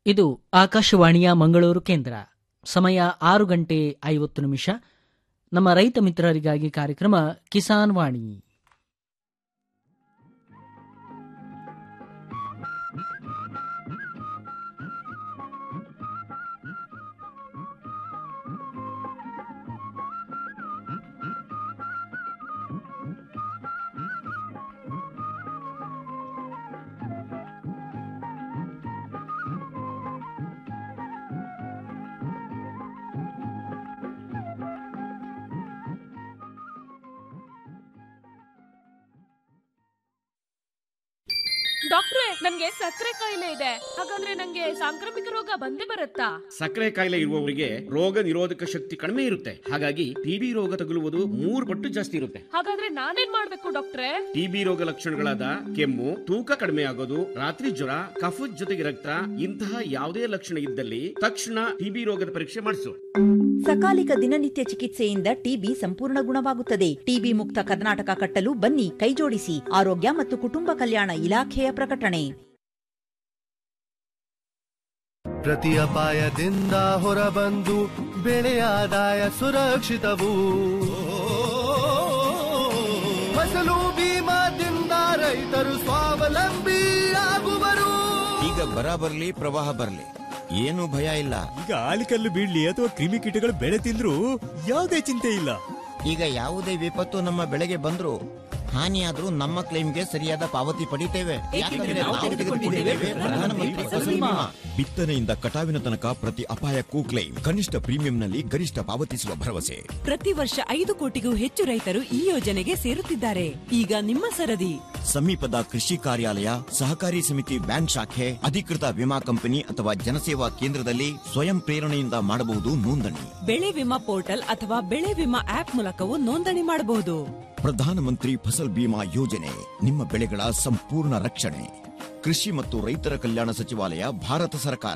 ಇದು ಆಕಾಶವಾಣಿಯ ಮಂಗಳೂರು ಕೇಂದ್ರ ಸಮಯ ಆರು ಗಂಟೆ ಐವತ್ತು ನಿಮಿಷ ನಮ್ಮ ರೈತ ಮಿತ್ರರಿಗಾಗಿ ಕಾರ್ಯಕ್ರಮ ಕಿಸಾನ್ ವಾಣಿ ಡಾಕ್ಟ್ರೆ ನನ್ಗೆ ಸಕ್ಕರೆ ಕಾಯಿಲೆ ಇದೆ ಹಾಗಂದ್ರೆ ನಂಗೆ ಸಾಂಕ್ರಾಮಿಕ ರೋಗ ಬಂದೇ ಬರುತ್ತಾ ಸಕ್ಕರೆ ಕಾಯಿಲೆ ಇರುವವರಿಗೆ ರೋಗ ನಿರೋಧಕ ಶಕ್ತಿ ಕಡಿಮೆ ಇರುತ್ತೆ ಹಾಗಾಗಿ ಟಿಬಿ ರೋಗ ತಗುಲುವುದು ಮೂರು ಪಟ್ಟು ಜಾಸ್ತಿ ಇರುತ್ತೆ ಹಾಗಾದ್ರೆ ನಾನೇನ್ ಮಾಡ್ಬೇಕು ಡಾಕ್ಟ್ರೆ ಟಿಬಿ ರೋಗ ಲಕ್ಷಣಗಳಾದ ಕೆಮ್ಮು ತೂಕ ಕಡಿಮೆ ಆಗೋದು ರಾತ್ರಿ ಜ್ವರ ಕಫದ ಜೊತೆಗೆ ರಕ್ತ ಇಂತಹ ಯಾವುದೇ ಲಕ್ಷಣ ಇದ್ದಲ್ಲಿ ತಕ್ಷಣ ಟಿಬಿ ರೋಗದ ಪರೀಕ್ಷೆ ಮಾಡಿಸು ಸಕಾಲಿಕ ದಿನನಿತ್ಯ ಚಿಕಿತ್ಸೆಯಿಂದ ಟಿಬಿ ಸಂಪೂರ್ಣ ಗುಣವಾಗುತ್ತದೆ ಟಿಬಿ ಮುಕ್ತ ಕರ್ನಾಟಕ ಕಟ್ಟಲು ಬನ್ನಿ ಕೈಜೋಡಿಸಿ ಆರೋಗ್ಯ ಮತ್ತು ಕುಟುಂಬ ಕಲ್ಯಾಣ ಇಲಾಖೆಯ ಪ್ರಕಟಣೆ ಪ್ರತಿ ಅಪಾಯದಿಂದ ಹೊರಬಂದು ಬೆಳೆಯ ಆದಾಯ ಸುರಕ್ಷಿತವು ಫಸಲು ಬೀಮಾದಿಂದ ರೈತರು ಸ್ವಾವಲಂಬಿ ಆಗುವರು ಈಗ ಬರ ಬರ್ಲಿ ಪ್ರವಾಹ ಬರ್ಲಿ ಏನು ಭಯ ಇಲ್ಲ ಈಗ ಆಲಿಕಲ್ಲು ಬೀಳ್ಲಿ ಅಥವಾ ಕ್ರಿಮಿಕೀಟಗಳು ಬೆಳೆ ತಿಂದ್ರು ಯಾವುದೇ ಚಿಂತೆ ಇಲ್ಲ ಈಗ ಯಾವುದೇ ವಿಪತ್ತು ನಮ್ಮ ಬೆಳೆಗೆ ಬಂದ್ರು ಹಾನಿಯಾದ್ರೂ ನಮ್ಮ ಕ್ಲೈಮ್ಗೆ ಸರಿಯಾದ ಪಾವತಿ ಪಡಿತೇವೆ ಯಾಕಂದ್ರೆ ನಾವು ತೆಗೆದುಕೊಂಡಿದ್ದೇವೆ ಪ್ರಧಾನಮಂತ್ರಿ ಫಸಲ್ ಬಿಮಾ. ಬಿತ್ತನೆಯಿಂದ ಕಟಾವಿನ ತನಕ ಪ್ರತಿ ಅಪಾಯಕ್ಕೂ ಕ್ಲೈಮ್ ಕನಿಷ್ಠ ಪ್ರೀಮಿಯಂನಲ್ಲಿ ಗರಿಷ್ಠ ಪಾವತಿಸುವ ಭರವಸೆ ಪ್ರತಿ ವರ್ಷ ಐದು ಕೋಟಿಗೂ ಹೆಚ್ಚು ರೈತರು ಈ ಯೋಜನೆಗೆ ಸೇರುತ್ತಿದ್ದಾರೆ ಈಗ ನಿಮ್ಮ ಸರದಿ ಸಮೀಪದ ಕೃಷಿ ಕಾರ್ಯಾಲಯ ಸಹಕಾರಿ ಸಮಿತಿ ಬ್ಯಾಂಕ್ ಶಾಖೆ ಅಧಿಕೃತ ವಿಮಾ ಕಂಪನಿ ಅಥವಾ ಜನಸೇವಾ ಕೇಂದ್ರದಲ್ಲಿ ಸ್ವಯಂ ಪ್ರೇರಣೆಯಿಂದ ಮಾಡಬಹುದು ನೋಂದಣಿ ಬೆಳೆ ವಿಮಾ ಪೋರ್ಟಲ್ ಅಥವಾ ಬೆಳೆ ವಿಮಾ ಆಪ್ ಮೂಲಕವೂ ನೋಂದಣಿ ಮಾಡಬಹುದು ಪ್ರಧಾನಮಂತ್ರಿ ಫಸಲ್ ಬಿಮಾ ಯೋಜನೆ ನಿಮ್ಮ ಬೆಳೆಗಳ ಸಂಪೂರ್ಣ ರಕ್ಷಣೆ ಕೃಷಿ ಮತ್ತು ರೈತರ ಕಲ್ಯಾಣ ಸಚಿವಾಲಯ ಭಾರತ ಸರ್ಕಾರ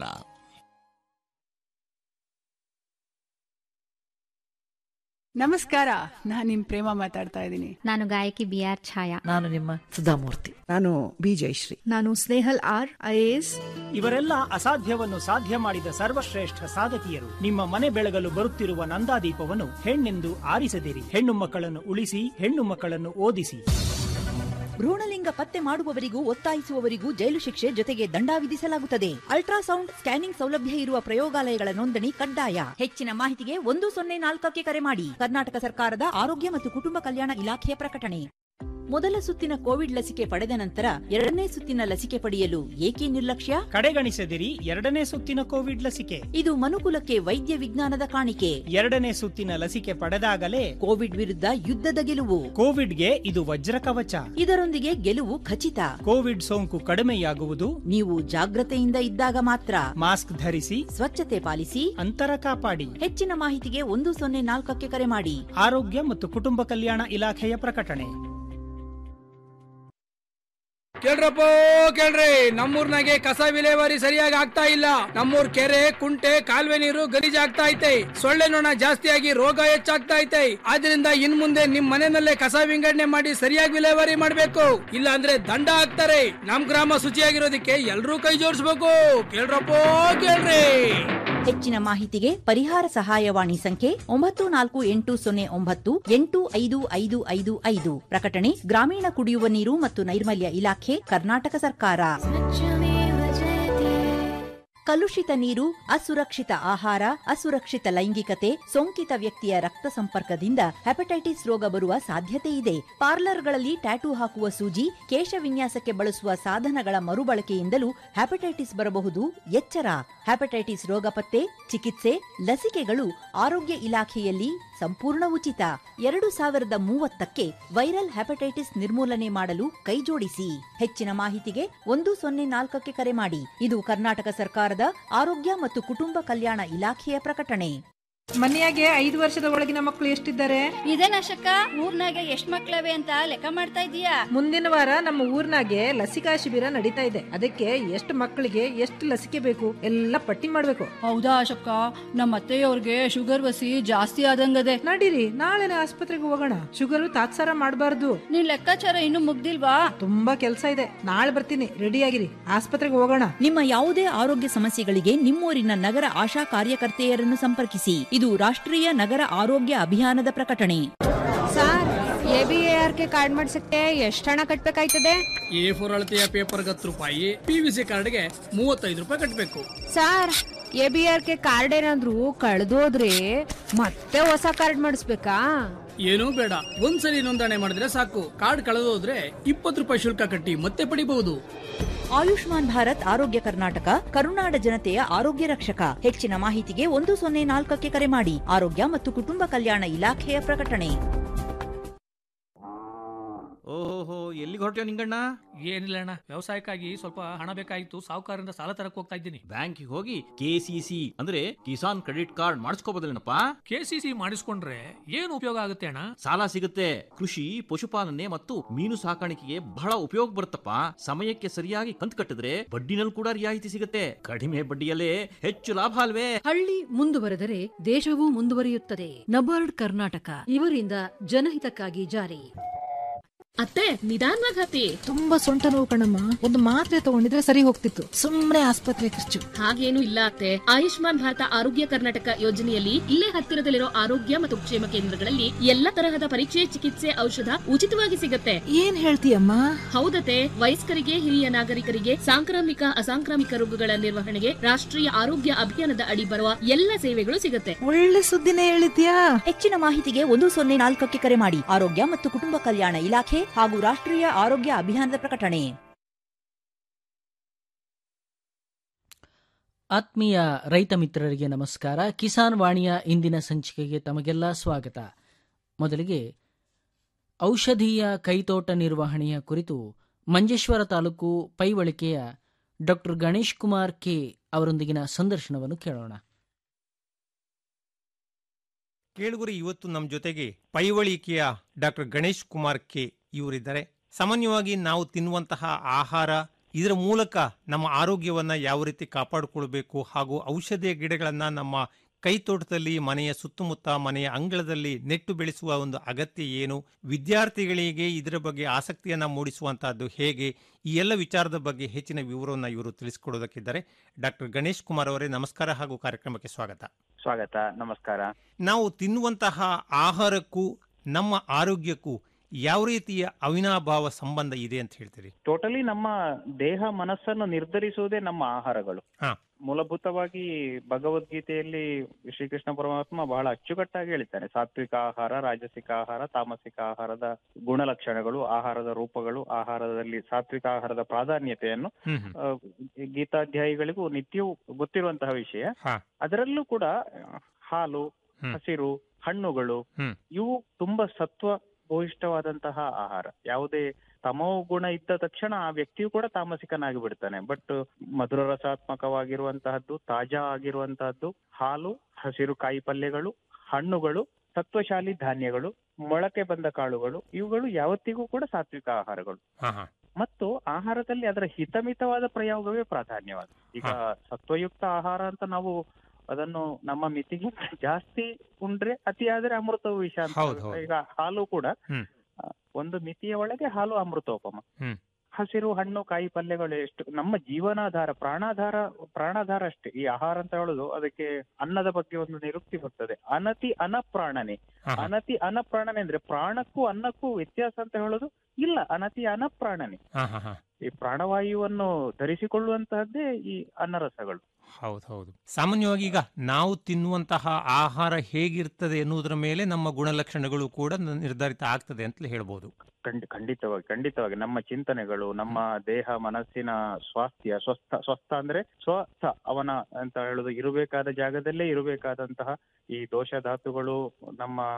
ನಮಸ್ಕಾರ ನಾನ್ ನಿಮ್ ಪ್ರೇಮ ಮಾತಾಡ್ತಾ ಇದ್ದೀನಿ ನಾನು ಗಾಯಕಿ ಬಿ ಆರ್ ಛಾಯಾ ನಾನು ನಿಮ್ಮ ಸುಧಾಮೂರ್ತಿ ನಾನು ಬಿ ಜಯಶ್ರೀ ನಾನು ಸ್ನೇಹಲ್ ಆರ್ ಐಎಎಸ್ ಇವರೆಲ್ಲ ಅಸಾಧ್ಯವನ್ನು ಸಾಧ್ಯ ಮಾಡಿದ ಸರ್ವಶ್ರೇಷ್ಠ ಸಾಧಕಿಯರು ನಿಮ್ಮ ಮನೆ ಬೆಳಗಲು ಬರುತ್ತಿರುವ ನಂದಾದೀಪವನ್ನು ಹೆಣ್ಣೆಂದು ಆರಿಸದಿರಿ ಹೆಣ್ಣು ಮಕ್ಕಳನ್ನು ಉಳಿಸಿ ಹೆಣ್ಣು ಮಕ್ಕಳನ್ನು ಓದಿಸಿ ಭ್ರೂಣಲಿಂಗ ಪತ್ತೆ ಮಾಡುವವರಿಗೂ ಒತ್ತಾಯಿಸುವವರಿಗೂ ಜೈಲು ಶಿಕ್ಷೆ ಜೊತೆಗೆ ದಂಡ ವಿಧಿಸಲಾಗುತ್ತದೆ ಅಲ್ಟ್ರಾಸೌಂಡ್ ಸ್ಕ್ಯಾನಿಂಗ್ ಸೌಲಭ್ಯ ಇರುವ ಪ್ರಯೋಗಾಲಯಗಳ ನೋಂದಣಿ ಕಡ್ಡಾಯ ಹೆಚ್ಚಿನ ಮಾಹಿತಿಗೆ ಒಂದು ಸೊನ್ನೆ ನಾಲ್ಕಕ್ಕೆ ಕರೆ ಮಾಡಿ ಕರ್ನಾಟಕ ಸರ್ಕಾರದ ಆರೋಗ್ಯ ಮತ್ತು ಕುಟುಂಬ ಕಲ್ಯಾಣ ಇಲಾಖೆಯ ಪ್ರಕಟಣೆ ಮೊದಲ ಸುತ್ತಿನ ಕೋವಿಡ್ ಲಸಿಕೆ ಪಡೆದ ನಂತರ ಎರಡನೇ ಸುತ್ತಿನ ಲಸಿಕೆ ಪಡೆಯಲು ಏಕೆ ನಿರ್ಲಕ್ಷ್ಯ ಕಡೆಗಣಿಸದಿರಿ ಎರಡನೇ ಸುತ್ತಿನ ಕೋವಿಡ್ ಲಸಿಕೆ ಇದು ಮನುಕುಲಕ್ಕೆ ವೈದ್ಯ ವಿಜ್ಞಾನದ ಕಾಣಿಕೆ ಎರಡನೇ ಸುತ್ತಿನ ಲಸಿಕೆ ಪಡೆದಾಗಲೇ ಕೋವಿಡ್ ವಿರುದ್ಧ ಯುದ್ಧದ ಗೆಲುವು ಕೋವಿಡ್ಗೆ ಇದು ವಜ್ರ ಕವಚ ಇದರೊಂದಿಗೆ ಗೆಲುವು ಖಚಿತ ಕೋವಿಡ್ ಸೋಂಕು ಕಡಿಮೆಯಾಗುವುದು ನೀವು ಜಾಗ್ರತೆಯಿಂದ ಇದ್ದಾಗ ಮಾತ್ರ ಮಾಸ್ಕ್ ಧರಿಸಿ ಸ್ವಚ್ಛತೆ ಪಾಲಿಸಿ ಅಂತರ ಕಾಪಾಡಿ ಹೆಚ್ಚಿನ ಮಾಹಿತಿಗೆ ಒಂದು ಸೊನ್ನೆ ನಾಲ್ಕಕ್ಕೆ ಕರೆ ಮಾಡಿ ಆರೋಗ್ಯ ಮತ್ತು ಕುಟುಂಬ ಕಲ್ಯಾಣ ಇಲಾಖೆಯ ಪ್ರಕಟಣೆ ಕೇಳ್ರಪ್ಪ ಕೇಳ್ರಿ ನಮ್ಮೂರ್ನಾಗೆ ಕಸ ವಿಲೇವಾರಿ ಸರಿಯಾಗಿ ಆಗ್ತಾ ಇಲ್ಲ ನಮ್ಮೂರ್ ಕೆರೆ ಕುಂಟೆ ಕಾಲುವೆ ನೀರು ಗಲೀಜಾಗ್ತಾ ಐತೆ ಸೊಳ್ಳೆ ನೊಣ ಜಾಸ್ತಿಯಾಗಿ ರೋಗ ಹೆಚ್ಚಾಗ್ತಾ ಐತೆ ಆದ್ರಿಂದ ಇನ್ ಮುಂದೆ ನಿಮ್ ಮನೆಯಲ್ಲೇ ಕಸ ವಿಂಗಡಣೆ ಮಾಡಿ ಸರಿಯಾಗಿ ವಿಲೇವಾರಿ ಮಾಡ್ಬೇಕು ಇಲ್ಲ ಅಂದ್ರೆ ದಂಡ ಹಾಕ್ತಾರೆ ನಮ್ ಗ್ರಾಮ ಶುಚಿಯಾಗಿರೋದಕ್ಕೆ ಎಲ್ರೂ ಕೈ ಜೋಡಿಸ್ಬೇಕು ಕೇಳ್ರಪ್ಪ ಕೇಳ್ರಿ ಹೆಚ್ಚಿನ ಮಾಹಿತಿಗೆ ಪರಿಹಾರ ಸಹಾಯವಾಣಿ ಸಂಖ್ಯೆ ಒಂಬತ್ತು ನಾಲ್ಕು ಎಂಟು ಸೊನ್ನೆ ಒಂಬತ್ತು ಎಂಟು ಐದು ಐದು ಐದು ಐದು ಪ್ರಕಟಣೆ ಗ್ರಾಮೀಣ ಕುಡಿಯುವ ನೀರು ಮತ್ತು ನೈರ್ಮಲ್ಯ ಇಲಾಖೆ ಕರ್ನಾಟಕ ಸರ್ಕಾರ ಕಲುಷಿತ ನೀರು ಅಸುರಕ್ಷಿತ ಆಹಾರ ಅಸುರಕ್ಷಿತ ಲೈಂಗಿಕತೆ ಸೋಂಕಿತ ವ್ಯಕ್ತಿಯ ರಕ್ತ ಸಂಪರ್ಕದಿಂದ ಹೆಪಟೈಟಿಸ್ ರೋಗ ಬರುವ ಸಾಧ್ಯತೆ ಇದೆ ಪಾರ್ಲರ್ಗಳಲ್ಲಿ ಟ್ಯಾಟೂ ಹಾಕುವ ಸೂಜಿ ಕೇಶ ವಿನ್ಯಾಸಕ್ಕೆ ಬಳಸುವ ಸಾಧನಗಳ ಮರುಬಳಕೆಯಿಂದಲೂ ಹೆಪಟೈಟಿಸ್ ಬರಬಹುದು ಎಚ್ಚರ ಹೆಪಟೈಟಿಸ್ ರೋಗ ಪತ್ತೆ ಚಿಕಿತ್ಸೆ ಲಸಿಕೆಗಳು ಆರೋಗ್ಯ ಇಲಾಖೆಯಲ್ಲಿ ಸಂಪೂರ್ಣ ಉಚಿತ ಎರಡು ಸಾವಿರದ ಮೂವತ್ತಕ್ಕೆ ವೈರಲ್ ಹೆಪಟೈಟಿಸ್ ನಿರ್ಮೂಲನೆ ಮಾಡಲು ಕೈಜೋಡಿಸಿ ಹೆಚ್ಚಿನ ಮಾಹಿತಿಗೆ ಒಂದು ಸೊನ್ನೆ ನಾಲ್ಕಕ್ಕೆ ಕರೆ ಮಾಡಿ ಇದು ಕರ್ನಾಟಕ ಸರ್ಕಾರದ ಆರೋಗ್ಯ ಮತ್ತು ಕುಟುಂಬ ಕಲ್ಯಾಣ ಇಲಾಖೆಯ ಪ್ರಕಟಣೆ ಮನೆಯಾಗೆ ಐದು ವರ್ಷದ ಒಳಗಿನ ಮಕ್ಕಳು ಎಷ್ಟಿದ್ದಾರೆ ಇದೇನಶಕ ಊರ್ನಾಗ ಎಷ್ಟ್ ಮಕ್ಳವೆ ಅಂತ ಲೆಕ್ಕ ಮಾಡ್ತಾ ಇದೀಯಾ ಮುಂದಿನ ವಾರ ನಮ್ಮ ಊರ್ನಾಗೆ ಲಸಿಕಾ ಶಿಬಿರ ನಡೀತಾ ಇದೆ ಅದಕ್ಕೆ ಎಷ್ಟು ಮಕ್ಕಳಿಗೆ ಎಷ್ಟು ಲಸಿಕೆ ಬೇಕು ಎಲ್ಲ ಪಟ್ಟಿ ಮಾಡ್ಬೇಕು ಹೌದಾ ಅಶಕ್ಕ ನಮ್ಮ ಅತ್ತೆಯವ್ರಿಗೆ ಶುಗರ್ ವಸಿ ಜಾಸ್ತಿ ಆದಂಗದೆ ನಡೀರಿ ನಾಳೆನೆ ಆಸ್ಪತ್ರೆಗೆ ಹೋಗೋಣ ಶುಗರ್ ತಾತ್ಸಾರ ಮಾಡಬಾರ್ದು ನಿನ್ ಲೆಕ್ಕಾಚಾರ ಇನ್ನು ಮುಗ್ದಿಲ್ವಾ ತುಂಬಾ ಕೆಲಸ ಇದೆ ನಾಳೆ ಬರ್ತೀನಿ ರೆಡಿ ಆಗಿರಿ ಆಸ್ಪತ್ರೆಗೆ ಹೋಗೋಣ ನಿಮ್ಮ ಯಾವುದೇ ಆರೋಗ್ಯ ಸಮಸ್ಯೆಗಳಿಗೆ ನಿಮ್ಮೂರಿನ ನಗರ ಆಶಾ ಕಾರ್ಯಕರ್ತೆಯರನ್ನು ಸಂಪರ್ಕಿಸಿ ಇದು ರಾಷ್ಟ್ರೀಯ ನಗರ ಆರೋಗ್ಯ ಅಭಿಯಾನದ ಪ್ರಕಟಣೆ sir A B A R K card ಮಾಡ್ಸಕ್ಕೆ ಎಷ್ಟು ಹಣ ಕಟ್ಬೇಕಾಯ್ತದೆ ಎ ಫೋರ್ ಅಳತೆಯ ಪೇಪರ್ಗೆ ಹತ್ತು ರೂಪಾಯಿ ಪಿ ವಿ ಸಿ ಕಾರ್ಡ್ಗೆ ಮೂವತ್ತೈದು ರೂಪಾಯಿ ಕಟ್ಟಬೇಕು sir A B R K card ಏನಾದ್ರು ಕಳ್ದೋದ್ರೆ ಮತ್ತೆ ಹೊಸ ಕಾರ್ಡ್ ಮಾಡಿಸ್ಬೇಕಾ ಏನೂ ಬೇಡ ಒಂದ್ಸಲಿ ನೋಂದಣಿ ಮಾಡಿದ್ರೆ ಸಾಕು ಕಾರ್ಡ್ ಕಳೆದೋದ್ರೆ ಇಪ್ಪತ್ತು ರೂಪಾಯಿ ಶುಲ್ಕ ಕಟ್ಟಿ ಮತ್ತೆ ಪಡಿಬಹುದು ಆಯುಷ್ಮಾನ್ ಭಾರತ್ ಆರೋಗ್ಯ ಕರ್ನಾಟಕ ಕರುನಾಡ ಜನತೆಯ ಆರೋಗ್ಯ ರಕ್ಷಕ ಹೆಚ್ಚಿನ ಮಾಹಿತಿಗೆ ಒಂದು ಸೊನ್ನೆ ನಾಲ್ಕಕ್ಕೆ ಕರೆ ಮಾಡಿ ಆರೋಗ್ಯ ಮತ್ತು ಕುಟುಂಬ ಕಲ್ಯಾಣ ಇಲಾಖೆಯ ಪ್ರಕಟಣೆ ಓಹೋ ಎಲ್ಲಿಗೆ ಹೊರಟ್ಯೋ ನಿಂಗಣ್ಣ ಏನಿಲ್ಲ ಅಣ್ಣ ವ್ಯವಸಾಯಕ್ಕಾಗಿ ಸ್ವಲ್ಪ ಹಣ ಬೇಕಾಗಿತ್ತು ಸಾಹುಕಾರರಿಂದ ಸಾಲ ತರಕ್ ಹೋಗ್ತಾ ಇದ್ದೀನಿ ಬ್ಯಾಂಕಿಗೆ ಹೋಗಿ ಕೆಸಿಸಿ ಅಂದ್ರೆ ಕಿಸಾನ್ ಕ್ರೆಡಿಟ್ ಕಾರ್ಡ್ ಮಾಡಿಸ್ಕೋಬೋದಲ್ಲೇನಪ್ಪ ಕೆಸಿಸಿ ಮಾಡಿಸ್ಕೊಂಡ್ರೆ ಏನು ಉಪಯೋಗ ಆಗುತ್ತೆ ಅಣ್ಣ ಸಾಲ ಸಿಗುತ್ತೆ ಕೃಷಿ ಪಶುಪಾಲನೆ ಮತ್ತು ಮೀನು ಸಾಕಾಣಿಕೆಗೆ ಬಹಳ ಉಪಯೋಗ ಬರುತ್ತಪ್ಪ ಸಮಯಕ್ಕೆ ಸರಿಯಾಗಿ ಕಂತು ಕಟ್ಟಿದ್ರೆ ಬಡ್ಡಿನಲ್ಲಿ ಕೂಡ ರಿಯಾಯಿತಿ ಸಿಗುತ್ತೆ ಕಡಿಮೆ ಬಡ್ಡಿಯಲ್ಲೇ ಹೆಚ್ಚು ಲಾಭ ಅಲ್ವೇ ಹಳ್ಳಿ ಮುಂದುವರೆದರೆ ದೇಶವೂ ಮುಂದುವರಿಯುತ್ತದೆ ನಬಾರ್ಡ್ ಕರ್ನಾಟಕ ಇವರಿಂದ ಜನಹಿತಕ್ಕಾಗಿ ಜಾರಿ ಅತ್ತೆ ನಿಧಾನವಾಗಿ ಹತ್ತಿ ತುಂಬಾ ಸೊಂಟ ನೋವು ಕಣಮ್ಮ ಒಂದು ಮಾತ್ರೆ ತಗೊಂಡಿದ್ರೆ ಸರಿ ಹೋಗ್ತಿತ್ತು ಸುಮ್ನೆ ಆಸ್ಪತ್ರೆ ಖರ್ಚು ಹಾಗೇನು ಇಲ್ಲ ಅತ್ತೆ ಆಯುಷ್ಮಾನ್ ಭಾರತ ಆರೋಗ್ಯ ಕರ್ನಾಟಕ ಯೋಜನೆಯಲ್ಲಿ ಇಲ್ಲೇ ಹತ್ತಿರದಲ್ಲಿರೋ ಆರೋಗ್ಯ ಮತ್ತು ಕ್ಷೇಮ ಕೇಂದ್ರಗಳಲ್ಲಿ ಎಲ್ಲ ತರಹದ ಪರೀಕ್ಷೆ ಚಿಕಿತ್ಸೆ ಔಷಧ ಉಚಿತವಾಗಿ ಸಿಗುತ್ತೆ ಏನ್ ಹೇಳ್ತೀಯಮ್ಮ ಹೌದತೆ ವಯಸ್ಕರಿಗೆ ಹಿರಿಯ ನಾಗರಿಕರಿಗೆ ಸಾಂಕ್ರಾಮಿಕ ಅಸಾಂಕ್ರಾಮಿಕ ರೋಗಗಳ ನಿರ್ವಹಣೆಗೆ ರಾಷ್ಟ್ರೀಯ ಆರೋಗ್ಯ ಅಭಿಯಾನದ ಅಡಿ ಬರುವ ಎಲ್ಲ ಸೇವೆಗಳು ಸಿಗುತ್ತೆ ಒಳ್ಳೆ ಸುದ್ದಿನೇ ಹೇಳಿದ್ಯಾ ಹೆಚ್ಚಿನ ಮಾಹಿತಿಗೆ ಒಂದು ಸೊನ್ನೆ ನಾಲ್ಕಕ್ಕೆ ಕರೆ ಮಾಡಿ ಆರೋಗ್ಯ ಮತ್ತು ಕುಟುಂಬ ಕಲ್ಯಾಣ ಇಲಾಖೆ ಹಾಗೂ ರಾಷ್ಟ್ರೀಯ ಆರೋಗ್ಯ ಅಭಿಯಾನದ ಪ್ರಕಟಣೆ ಆತ್ಮೀಯ ರೈತ ಮಿತ್ರರಿಗೆ ನಮಸ್ಕಾರ ಕಿಸಾನ್ ವಾಣಿಯ ಇಂದಿನ ಸಂಚಿಕೆಗೆ ತಮಗೆಲ್ಲ ಸ್ವಾಗತ ಮೊದಲಿಗೆ ಔಷಧೀಯ ಕೈತೋಟ ನಿರ್ವಹಣೆಯ ಕುರಿತು ಮಂಜೇಶ್ವರ ತಾಲೂಕು ಪೈವಳಿಕೆಯ ಡಾಕ್ಟರ್ ಗಣೇಶ್ ಕುಮಾರ್ ಕೆ ಅವರೊಂದಿಗಿನ ಸಂದರ್ಶನವನ್ನು ಕೇಳೋಣ ಕೇಳುಗರು ಇವತ್ತು ನಮ್ಮ ಜೊತೆಗೆ ಪೈವಳಿಕೆಯ ಡಾಕ್ಟರ್ ಗಣೇಶ್ ಕುಮಾರ್ ಕೆ ಇವರಿದ್ದಾರೆ ಸಾಮಾನ್ಯವಾಗಿ ನಾವು ತಿನ್ನುವಂತಹ ಆಹಾರ ಇದರ ಮೂಲಕ ನಮ್ಮ ಆರೋಗ್ಯವನ್ನ ಯಾವ ರೀತಿ ಕಾಪಾಡಿಕೊಳ್ಬೇಕು ಹಾಗೂ ಔಷಧಿಯ ಗಿಡಗಳನ್ನ ನಮ್ಮ ಕೈತೋಟದಲ್ಲಿ ಮನೆಯ ಸುತ್ತಮುತ್ತ ಮನೆಯ ಅಂಗಳದಲ್ಲಿ ನೆಟ್ಟು ಬೆಳೆಸುವ ಒಂದು ಅಗತ್ಯ ಏನು ವಿದ್ಯಾರ್ಥಿಗಳಿಗೆ ಇದರ ಬಗ್ಗೆ ಆಸಕ್ತಿಯನ್ನ ಮೂಡಿಸುವಂತಹದ್ದು ಹೇಗೆ ಈ ಎಲ್ಲ ವಿಚಾರದ ಬಗ್ಗೆ ಹೆಚ್ಚಿನ ವಿವರವನ್ನು ಇವರು ತಿಳಿಸಿಕೊಡೋದಕ್ಕಿದ್ದಾರೆ ಡಾಕ್ಟರ್ ಗಣೇಶ್ ಕುಮಾರ್ ಅವರೇ ನಮಸ್ಕಾರ ಹಾಗೂ ಕಾರ್ಯಕ್ರಮಕ್ಕೆ ಸ್ವಾಗತ ಸ್ವಾಗತ ನಮಸ್ಕಾರ ನಾವು ತಿನ್ನುವಂತಹ ಆಹಾರಕ್ಕೂ ನಮ್ಮ ಆರೋಗ್ಯಕ್ಕೂ ಯಾವ ರೀತಿಯ ಅವಿನಾಭಾವ ಸಂಬಂಧ ಇದೆ ಅಂತ ಹೇಳ್ತೀರಿ ಟೋಟಲಿ ನಮ್ಮ ದೇಹ ಮನಸ್ಸನ್ನು ನಿರ್ಧರಿಸುವುದೇ ನಮ್ಮ ಆಹಾರಗಳು ಹಾ. ಮೂಲಭೂತವಾಗಿ ಭಗವದ್ಗೀತೆಯಲ್ಲಿ ಶ್ರೀಕೃಷ್ಣ ಪರಮಾತ್ಮ ಬಹಳ ಅಚ್ಚುಕಟ್ಟಾಗಿ ಹೇಳ್ತಾನೆ ಸಾತ್ವಿಕ ಆಹಾರ ರಾಜಸಿಕ ಆಹಾರ ತಾಮಸಿಕ ಆಹಾರದ ಗುಣಲಕ್ಷಣಗಳು ಆಹಾರದ ರೂಪಗಳು ಆಹಾರದಲ್ಲಿ ಸಾತ್ವಿಕ ಆಹಾರದ ಪ್ರಾಧಾನ್ಯತೆಯನ್ನು ಹ್ಮ್ ಹ್ಮ್. ಆ, ಗೀತಾಧ್ಯಾಯಿಗಳಿಗೂ ನಿತ್ಯವೂ ಗೊತ್ತಿರುವಂತಹ ವಿಷಯ ಹಾ. ಅದರಲ್ಲೂ ಕೂಡ ಹಾಲು ಹ್ಮ್. ಹಸಿರು ಹಣ್ಣುಗಳು ಹ್ಮ್. ಇವು ತುಂಬಾ ಸತ್ವ ಭೂಯಿಷ್ಠವಾದಂತಹ ಆಹಾರ ಯಾವುದೇ ತಮೋ ಗುಣ ಇದ್ದ ತಕ್ಷಣ ಆ ವ್ಯಕ್ತಿಯು ಕೂಡ ತಾಮಸಿಕನಾಗಿ ಬಿಡ್ತಾನೆ ಬಟ್ ಮಧುರ ರಸಾತ್ಮಕವಾಗಿರುವಂತಹದ್ದು ತಾಜಾ ಆಗಿರುವಂತಹದ್ದು ಹಾಲು ಹಸಿರು ಕಾಯಿ ಪಲ್ಯಗಳು ಹಣ್ಣುಗಳು ಸತ್ವಶಾಲಿ ಧಾನ್ಯಗಳು ಮೊಳಕೆ ಬಂದ ಕಾಳುಗಳು ಇವುಗಳು ಯಾವತ್ತಿಗೂ ಕೂಡ ಸಾತ್ವಿಕ ಆಹಾರಗಳು ಹಾ ಹಾ ಮತ್ತು ಆಹಾರದಲ್ಲಿ ಅದರ ಹಿತಮಿತವಾದ ಪ್ರಯೋಗವೇ ಪ್ರಾಧಾನ್ಯವಾದ ಈಗ ಸತ್ವಯುಕ್ತ ಆಹಾರ ಅಂತ ನಾವು ಅದನ್ನು ನಮ್ಮ ಮಿತಿಗಿಂತ ಜಾಸ್ತಿ ಉಂಡ್ರೆ ಅತಿಯಾದ್ರೆ ಅಮೃತವು ವಿಷ ಅಂತ ಹೌದು, ಹೌದು. ಈಗ ಹಾಲು ಕೂಡ ಹ್ಮ್. ಆ, ಒಂದು ಮಿತಿಯ ಒಳಗೆ ಹಾಲು ಅಮೃತೋಪಮ ಹ್ಮ್. ಹಸಿರು ಹಣ್ಣು ಕಾಯಿ ಪಲ್ಯಗಳು ಎಷ್ಟು ನಮ್ಮ ಜೀವನಾಧಾರ ಪ್ರಾಣಾಧಾರ ಪ್ರಾಣಾಧಾರ ಅಷ್ಟೇ ಈ ಆಹಾರ ಅಂತ ಹೇಳುದು ಅದಕ್ಕೆ ಅನ್ನದ ಬಗ್ಗೆ ಒಂದು ನಿರುಕ್ತಿ ಬರ್ತದೆ ಅನತಿ ಅನಪ್ರಾಣನೆ ಹಾ, ಹಾ. ಅನತಿ ಅನಪ್ರಾಣನೆ ಅಂದ್ರೆ ಪ್ರಾಣಕ್ಕೂ ಅನ್ನಕ್ಕೂ ವ್ಯತ್ಯಾಸ ಅಂತ ಹೇಳೋದು ಇಲ್ಲ ಅನತಿ ಅನಪ್ರಾಣನೆ ಹಾ ಹಾ ಹಾ ಈ ಪ್ರಾಣವಾಯುವನ್ನು ಧರಿಸಿಕೊಳ್ಳುವಂತಹದ್ದೇ ಈ ಅನ್ನರಸಗಳು ಹೌದು ಹೌದು ಸಾಮಾನ್ಯವಾಗಿ ಈಗ ನಾವು ತಿನ್ನುವಂತಹ ಆಹಾರ ಹೇಗಿರ್ತದೆ ಎನ್ನುವುದರ ಮೇಲೆ ನಮ್ಮ ಗುಣಲಕ್ಷಣಗಳು ಕೂಡ ನ- ನಿರ್ಧಾರಿತ ಆಗ್ತದೆ ಅಂತಲೇ ಹೇಳ್ಬೋದು ಖಂಡಿ ಖಂಡಿತವಾಗಿ ಖಂಡಿತವಾಗಿ ನಮ್ಮ ಚಿಂತನೆಗಳು ನಮ್ಮ ದೇಹ ಮನಸ್ಸಿನ ಸ್ವಾಸ್ಥ್ಯ ಸ್ವಸ್ಥ ಸ್ವಸ್ಥ ಅಂದ್ರೆ ಸ್ವಸ್ಥ ಅವನ ಅಂತ ಹೇಳುದು ಇರಬೇಕಾದ ಜಾಗದಲ್ಲೇ ಇರಬೇಕಾದಂತಹ ಈ ದೋಷ ಧಾತುಗಳು ನಮ್ಮ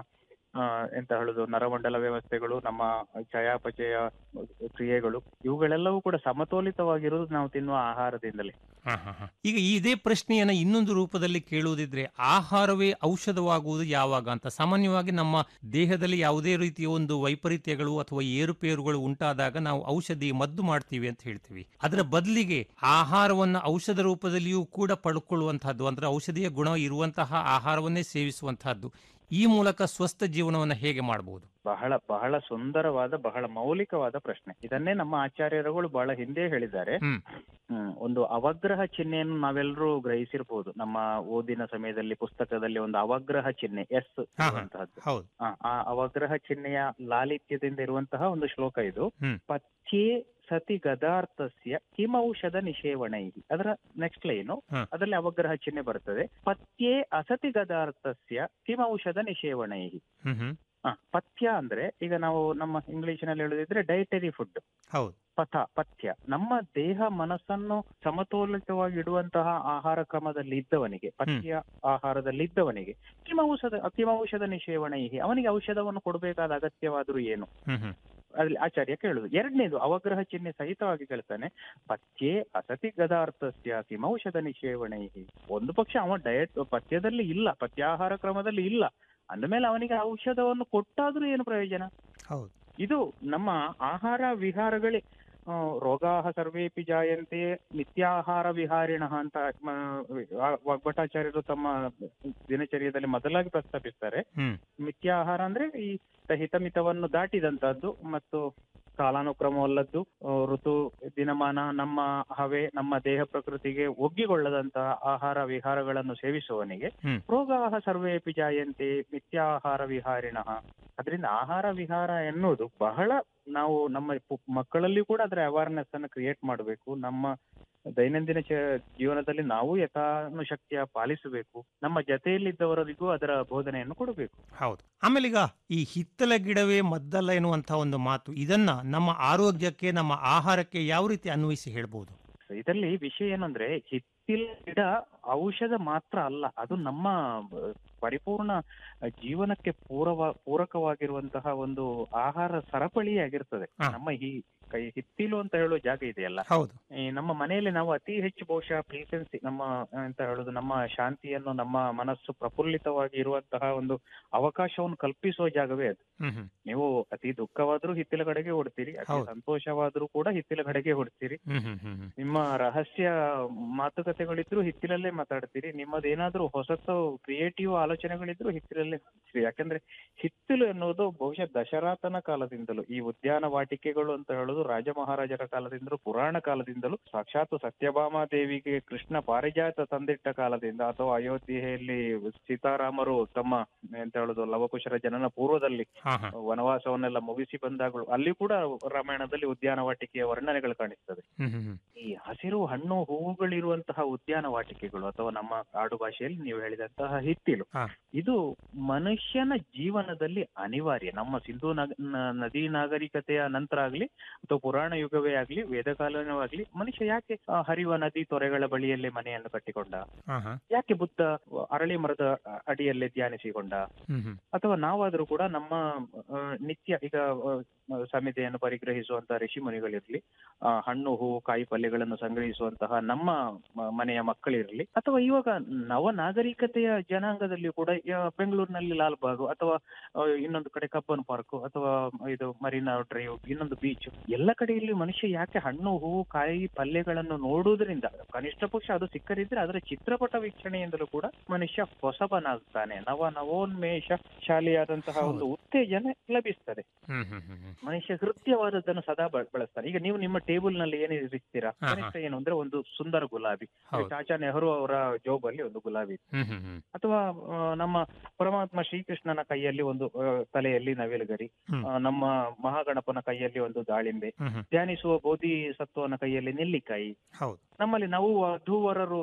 ಆ, ಎಂತ ಹೇಳುದು ನರಮಂಡಲ ವ್ಯವಸ್ಥೆಗಳು ನಮ್ಮ ಚಯಾಪಚಯ ಕ್ರಿಯೆಗಳು ಇವುಗಳೆಲ್ಲವೂ ಕೂಡ ಸಮತೋಲಿತವಾಗಿರುವುದು ನಾವು ತಿನ್ನುವ ಆಹಾರದಿಂದಲೇ ಹ, ಹ, ಹ. ಈಗ ಇದೇ ಪ್ರಶ್ನೆಯನ್ನ ಇನ್ನೊಂದು ರೂಪದಲ್ಲಿ ಕೇಳುವುದಿದ್ರೆ ಆಹಾರವೇ ಔಷಧವಾಗುವುದು ಯಾವಾಗ ಅಂತ ಸಾಮಾನ್ಯವಾಗಿ ನಮ್ಮ ದೇಹದಲ್ಲಿ ಯಾವುದೇ ರೀತಿಯ ಒಂದು ವೈಪರೀತ್ಯಗಳು ಅಥವಾ ಏರುಪೇರುಗಳು ಉಂಟಾದಾಗ ನಾವು ಔಷಧಿ ಮದ್ದು ಮಾಡ್ತೀವಿ ಅಂತ ಹೇಳ್ತೀವಿ ಅದರ ಬದಲಿಗೆ ಆಹಾರವನ್ನ ಔಷಧ ರೂಪದಲ್ಲಿಯೂ ಕೂಡ ಪಡ್ಕೊಳ್ಳುವಂತಹದ್ದು ಅಂದ್ರೆ ಔಷಧಿಯ ಗುಣ ಇರುವಂತಹ ಆಹಾರವನ್ನೇ ಸೇವಿಸುವಂತಹದ್ದು ಈ ಮೂಲಕ ಸ್ವಸ್ಥ ಜೀವನವನ್ನ ಹೇಗೆ ಮಾಡಬಹುದು ಬಹಳ ಬಹಳ ಸುಂದರವಾದ ಬಹಳ ಮೌಲಿಕವಾದ ಪ್ರಶ್ನೆ ಇದನ್ನೇ ನಮ್ಮ ಆಚಾರ್ಯರುಗಳು ಬಹಳ ಹಿಂದೆ ಹೇಳಿದ್ದಾರೆ ಹ್ಮ್ ಹ್ಮ್ ಒಂದು ಅವಗ್ರಹ ಚಿಹ್ನೆಯನ್ನು ನಾವೆಲ್ಲರೂ ಗ್ರಹಿಸಿರ್ಬೋದು ನಮ್ಮ ಓದಿನ ಸಮಯದಲ್ಲಿ ಪುಸ್ತಕದಲ್ಲಿ ಒಂದು ಅವಗ್ರಹ ಚಿಹ್ನೆ ಎಸ್ ಇರುವಂತಹದ್ದು ಹೌದು ಆ, ಆ ಅವಗ್ರಹ ಚಿಹ್ನೆಯ ಲಾಲಿತ್ಯದಿಂದ ಇರುವಂತಹ ಒಂದು ಶ್ಲೋಕ ಇದು ಹ್ಮ್ ಪಥ್ಯೇ ಸತಿ ಗದಾರ್ಥಸ್ಯ ಕಿಮೌಷಧ ನಿಷೇವಣೈ ಅದರ ನೆಕ್ಸ್ಟ್ ಲೈನು ಹ. ಅದರಲ್ಲಿ ಅವಗ್ರಹ ಚಿಹ್ನೆ ಬರ್ತದೆ ಪಥ್ಯೇ ಅಸತಿ ಗದಾರ್ಥಸ್ಯ ಕಿಮೌಷಧ ನಿಷೇವಣೈ ಹ್ಮ್ ಹ್ಮ್ ಹ, ಪಥ್ಯ ಅಂದ್ರೆ ಈಗ ನಾವು ನಮ್ಮ ಇಂಗ್ಲಿಷಿನಲ್ಲಿ ಹೇಳುದಿದ್ರೆ ಡೈಟರಿ ಫುಡ್ ಹೌದು ಪಥ ಪಥ್ಯ ನಮ್ಮ ದೇಹ ಮನಸ್ಸನ್ನು ಸಮತೋಲಿತವಾಗಿ ಇಡುವಂತಹ ಆಹಾರ ಕ್ರಮದಲ್ಲಿ ಇದ್ದವನಿಗೆ ಪಥ್ಯ ಆಹಾರದಲ್ಲಿ ಇದ್ದವನಿಗೆ ಕಿಮೌಷಧ ಕಿಮೌಷಧ ನಿಷೇವಣೆ ಅವನಿಗೆ ಔಷಧವನ್ನು ಕೊಡಬೇಕಾದ ಅಗತ್ಯವಾದರೂ ಏನು ಹ್ಮ್ ಹ್ಮ್ ಅದ್ರಲ್ಲಿ ಆಚಾರ್ಯ ಕೇಳುದು ಎರಡನೇದು ಅವಗ್ರಹ ಚಿಹ್ನೆ ಸಹಿತವಾಗಿ ಕೇಳ್ತಾನೆ ಪಥ್ಯೇ ಅಸತಿ ಗದಾರ್ಥಸ್ಯ ಕಿಮೌಷಧ ನಿಷೇವಣೆ ಒಂದು ಪಕ್ಷ ಅವ ಡಯಟ್ ಪಥ್ಯದಲ್ಲಿ ಇಲ್ಲ ಪಥ್ಯಾಹಾರ ಕ್ರಮದಲ್ಲಿ ಇಲ್ಲ ಅಂದಮೇಲೆ ಅವನಿಗೆ ಔಷಧವನ್ನು ಕೊಟ್ಟಾದ್ರೂ ಏನು ಪ್ರಯೋಜನ ಹೌದು ಇದು ನಮ್ಮ ಆಹಾರ ವಿಹಾರಗಳೇ ಆ, ರೋಗಾಹ ಸರ್ವೇಪಿ ಜಾಯಂತೆ ನಿತ್ಯಾಹಾರ ವಿಹಾರಿಣ ಅಂತ ಮ, ಆ, ವಾಗ್ಭಟಾಚಾರ್ಯರು ತಮ್ಮ ದಿನಚರ್ಯದಲ್ಲಿ ಮೊದಲಾಗಿ ಪ್ರಸ್ತಾಪಿಸ್ತಾರೆ ಹ್ಮ್ ಮಿಥ್ಯಾಹಾರ ಅಂದ್ರೆ ಈ ಹಿತಮಿತವನ್ನು ದಾಟಿದಂತಹದ್ದು ಮತ್ತು ಕಾಲಾನುಕ್ರಮವಲ್ಲದ್ದು ಆ, ಋತು ದಿನಮಾನ ನಮ್ಮ ಹವೆ ನಮ್ಮ ದೇಹ ಪ್ರಕೃತಿಗೆ ಒಗ್ಗಿಕೊಳ್ಳದಂತಹ ಆಹಾರ ವಿಹಾರಗಳನ್ನು ಸೇವಿಸುವವನಿಗೆ ಹ್ಮ್. ರೋಗಾಹ ಸರ್ವೇಪಿ ಜಾಯಂತೆ ಮಿಥ್ಯಾಹಾರ ವಿಹಾರಿಣ ಅದರಿಂದ ಆಹಾರ ವಿಹಾರ ಎನ್ನುವುದು ಬಹಳ ನಾವು ನಮ್ಮ ಪು- ಮಕ್ಕಳಲ್ಲಿ ಕೂಡ ಅದರ ಅವೇರ್ನೆಸ್ ಅನ್ನು ಕ್ರಿಯೇಟ್ ಮಾಡಬೇಕು ನಮ್ಮ ದೈನಂದಿನ ಚ- ಜೀವನದಲ್ಲಿ ನಾವು ಯಥಾನುಶಕ್ತಿಯ ಪಾಲಿಸಬೇಕು ನಮ್ಮ ಜೊತೆಯಲ್ಲಿದ್ದವರಿಗೂ ಅದರ ಬೋಧನೆಯನ್ನು ಕೊಡಬೇಕು ಹೌದು ಆಮೇಲೆ ಈಗ ಈ ಹಿತ್ತಲ ಗಿಡವೇ ಮದ್ದಲ್ಲ ಎನ್ನುವಂತಹ ಒಂದು ಮಾತು ಇದನ್ನ ನಮ್ಮ ಆರೋಗ್ಯಕ್ಕೆ ನಮ್ಮ ಆಹಾರಕ್ಕೆ ಯಾವ ರೀತಿ ಅನ್ವಯಿಸಿ ಹೇಳ್ಬೋದು ಇದರಲ್ಲಿ ವಿಷಯ ಏನಂದ್ರೆ ಹಿತ್ತಿಲ ಗಿಡ ಔಷಧ ಮಾತ್ರ ಅಲ್ಲ ಅದು ನಮ್ಮ ಬ- ಪರಿಪೂರ್ಣ ಜೀವನಕ್ಕೆ ಪೂರವ ಪೂರಕವಾಗಿರುವಂತಹ ಒಂದು ಆಹಾರ ಸರಪಳಿಯೇ ಆಗಿರ್ತದೆ ನಮ್ಮ ಈ ಕೈ ಹಿತ್ತಿಲು ಅಂತ ಹೇಳುವ ಜಾಗ ಇದೆಯಲ್ಲ ಹೌದು ಈ ನಮ್ಮ ಮನೆಯಲ್ಲಿ ನಾವು ಅತಿ ಹೆಚ್ಚು ಬಹುಶಃ ಪ್ರೀಸೆನ್ಸಿ ನಮ್ಮ ಆ, ಎಂತ ಹೇಳುದು ನಮ್ಮ ಶಾಂತಿಯನ್ನು ನಮ್ಮ ಮನಸ್ಸು ಪ್ರಫುಲ್ಲಿತವಾಗಿ ಇರುವಂತಹ ಒಂದು ಅವಕಾಶವನ್ನು ಕಲ್ಪಿಸುವ ಜಾಗವೇ ಅದು ಹ್ಮ್ ಹ್ಮ್ ನೀವು ಅತಿ ದುಃಖವಾದ್ರೂ ಹಿತ್ತಿಲ ಕಡೆಗೆ ಓಡ್ತೀರಿ ಅತಿ ಹೌದು. ಸಂತೋಷವಾದ್ರೂ ಕೂಡ ಹಿತ್ತಿಲ ಕಡೆಗೆ ಓಡ್ತೀರಿ ಹ್ಮ್ ಹ್ಮ್ ಹ್ಮ್ ಹ್ಮ್ ನಿಮ್ಮ ರಹಸ್ಯ ಮಾತುಕತೆಗಳಿದ್ರು ಹಿತ್ತಿಲಲ್ಲೇ ಮಾತಾಡ್ತೀರಿ ನಿಮ್ಮದೇನಾದ್ರೂ ಹೊಸತು ಕ್ರಿಯೇಟಿವ್ ಆಲೋಚನೆಗಳಿದ್ರು ಹಿತ್ತಿಲಲ್ಲೇ ಮಾಡ್ತೀರಿ ಯಾಕಂದ್ರೆ ಹಿತ್ತಿಲು ಎನ್ನುವುದು ಬಹುಶಃ ದಶರಾತನ ಕಾಲದಿಂದಲೂ ಈ ಉದ್ಯಾನ ವಾಟಿಕೆಗಳು ಅಂತ ಹೇಳೋದು ರಾಜ ಮಹಾರಾಜರ ಕಾಲದಿಂದಲೂ ಪುರಾಣ ಕಾಲದಿಂದಲೂ ಸಾಕ್ಷಾತ್ ಸತ್ಯಭಾಮ ದೇವಿಗೆ ಕೃಷ್ಣ ಪಾರಿಜಾತ ತಂದಿಟ್ಟ ಕಾಲದಿಂದ ಅಥವಾ ಅಯೋಧ್ಯೆಯಲ್ಲಿ ಸೀತಾರಾಮರು ತಮ್ಮ ಎಂತ ಹೇಳುದು ಲವಕುಶರ ಜನನ ಪೂರ್ವದಲ್ಲಿ ಹಾ ಹಾ ವನವಾಸವನ್ನೆಲ್ಲ ಮುಗಿಸಿ ಬಂದಾಗಲೂ ಅಲ್ಲಿ ಕೂಡ ರಾಮಾಯಣದಲ್ಲಿ ಉದ್ಯಾನ ವಾಟಿಕೆಯ ವರ್ಣನೆಗಳು ಕಾಣಿಸ್ತದೆ ಹ್ಮ್ ಹ್ಮ್ ಹ್ಮ್ ಈ ಹಸಿರು ಹಣ್ಣು ಹೂವುಗಳಿರುವಂತಹ ಉದ್ಯಾನ ವಾಟಿಕೆಗಳು ಅಥವಾ ನಮ್ಮ ಆಡು ಭಾಷೆಯಲ್ಲಿ ನೀವು ಹೇಳಿದಂತಹ ಹಿತ್ತಿಲು ಹಾ. ಇದು ಮನುಷ್ಯನ ಜೀವನದಲ್ಲಿ ಅನಿವಾರ್ಯ ನಮ್ಮ ಸಿಂಧು ನಗ- ನ- ನದಿ ನಾಗರಿಕತೆಯ ನಂತರ ಆಗ್ಲಿ ಅಥವಾ ಪುರಾಣ ಯುಗವೇ ಆಗ್ಲಿ ವೇದಕಾಲನವಾಗ್ಲಿ ಮನುಷ್ಯ ಯಾಕೆ ಆ, ಹರಿಯುವ ನದಿ ತೊರೆಗಳ ಬಳಿಯಲ್ಲೇ ಮನೆಯನ್ನು ಕಟ್ಟಿಕೊಂಡ ಹಾ ಹಾ ಯಾಕೆ ಬುದ್ಧ ಅರಳಿ ಮರದ ಅಡಿಯಲ್ಲೇ ಧ್ಯಾನಿಸಿಕೊಂಡ ಹ್ಮ್ ಹ್ಮ್ ಅಥವಾ ನಾವಾದ್ರೂ ಕೂಡ ನಮ್ಮ ಆ, ನಿತ್ಯ ಈಗ ಆ, ಸಮಿತಿಯನ್ನು ಪರಿಗ್ರಹಿಸುವಂತಹ ಋಷಿ ಮುನಿಗಳಿರ್ಲಿ ಆ, ಹಣ್ಣು ಹೂವು ಕಾಯಿ ಪಲ್ಯಗಳನ್ನು ಸಂಗ್ರಹಿಸುವಂತಹ ನಮ್ಮ ಮ- ಮನೆಯ ಮಕ್ಕಳಿರಲಿ ಅಥವಾ ಇವಾಗ ನವ ನಾಗರಿಕತೆಯ ಜನಾಂಗದಲ್ಲಿಯೂ ಕೂಡ ಆ, ಬೆಂಗಳೂರಿನಲ್ಲಿ ಲಾಲ್ಬಾಗ್ ಅಥವಾ ಆ, ಇನ್ನೊಂದು ಕಡೆ ಕಬ್ಬನ್ ಪಾರ್ಕ್ ಅಥವಾ ಇದು ಮರೀನಾ ಡ್ರೈವ್ ಇನ್ನೊಂದು ಬೀಚ್ ಎಲ್ಲ ಕಡೆಯಲ್ಲಿ ಮನುಷ್ಯ ಯಾಕೆ ಹಣ್ಣು ಹೂವು ಕಾಯಿ ಪಲ್ಯಗಳನ್ನು ನೋಡುವುದರಿಂದ ಕನಿಷ್ಠ ಪಕ್ಷ ಅದು ಸಿಕ್ಕದಿದ್ರೆ ಅದರ ಚಿತ್ರಪಟ ವೀಕ್ಷಣೆಯಿಂದಲೂ ಕೂಡ ಮನುಷ್ಯ ಹೊಸಬನಾಗ್ತಾನೆ ನವ ನವೋನ್ಮೇಷ ಶಾಲಿಯಾದಂತಹ ಒಂದು ಉತ್ತೇಜನ ಲಭಿಸ್ತದೆ ಹ್ಮ್ ಹ್ಮ್ ಹ್ಮ್ ಹ್ಮ್ ಮನುಷ್ಯ ಹೃದಯವಾದದ್ದನ್ನು ಸದಾ ಬ- ಬಳಸ್ತಾನೆ ಈಗ ನೀವು ನಿಮ್ಮ ಟೇಬಲ್ ನಲ್ಲಿ ಏನು ಇರಿಸ್ತೀರಾ ಹಾ, ಹಾ. ಕನಿಷ್ಠ ಏನು ಅಂದ್ರೆ ಒಂದು ಸುಂದರ ಗುಲಾಬಿ ಹೌದು. ಚಾಚಾ ನೆಹರು ಅವರ ಜೋಬಲ್ಲಿ ಒಂದು ಗುಲಾಬಿ ಇತ್ತು. ಹ್ಮ್ ಹ್ಮ್ ಹ್ಮ್ ಅಥವಾ ಆ, ನಮ್ಮ ಪರಮಾತ್ಮ ಶ್ರೀಕೃಷ್ಣನ ಕೈಯಲ್ಲಿ ಒಂದು ಆ, ತಲೆಯಲ್ಲಿ ನವಿಲುಗರಿ ಹ್ಮ್. ಆ, ನಮ್ಮ ಮಹಾಗಣಪನ ಕೈಯಲ್ಲಿ ಒಂದು ದಾಳಿಂಬೆ ಹ್ಮ್ ಹ್ಮ್ ಧ್ಯಾನಿಸುವ ಬೋಧಿ ಸತ್ವನ ಕೈಯಲ್ಲಿ ನೆಲ್ಲಿಕಾಯಿ ಹೌದು ನಮ್ಮಲ್ಲಿ ನಾವು ವಧೂವರರು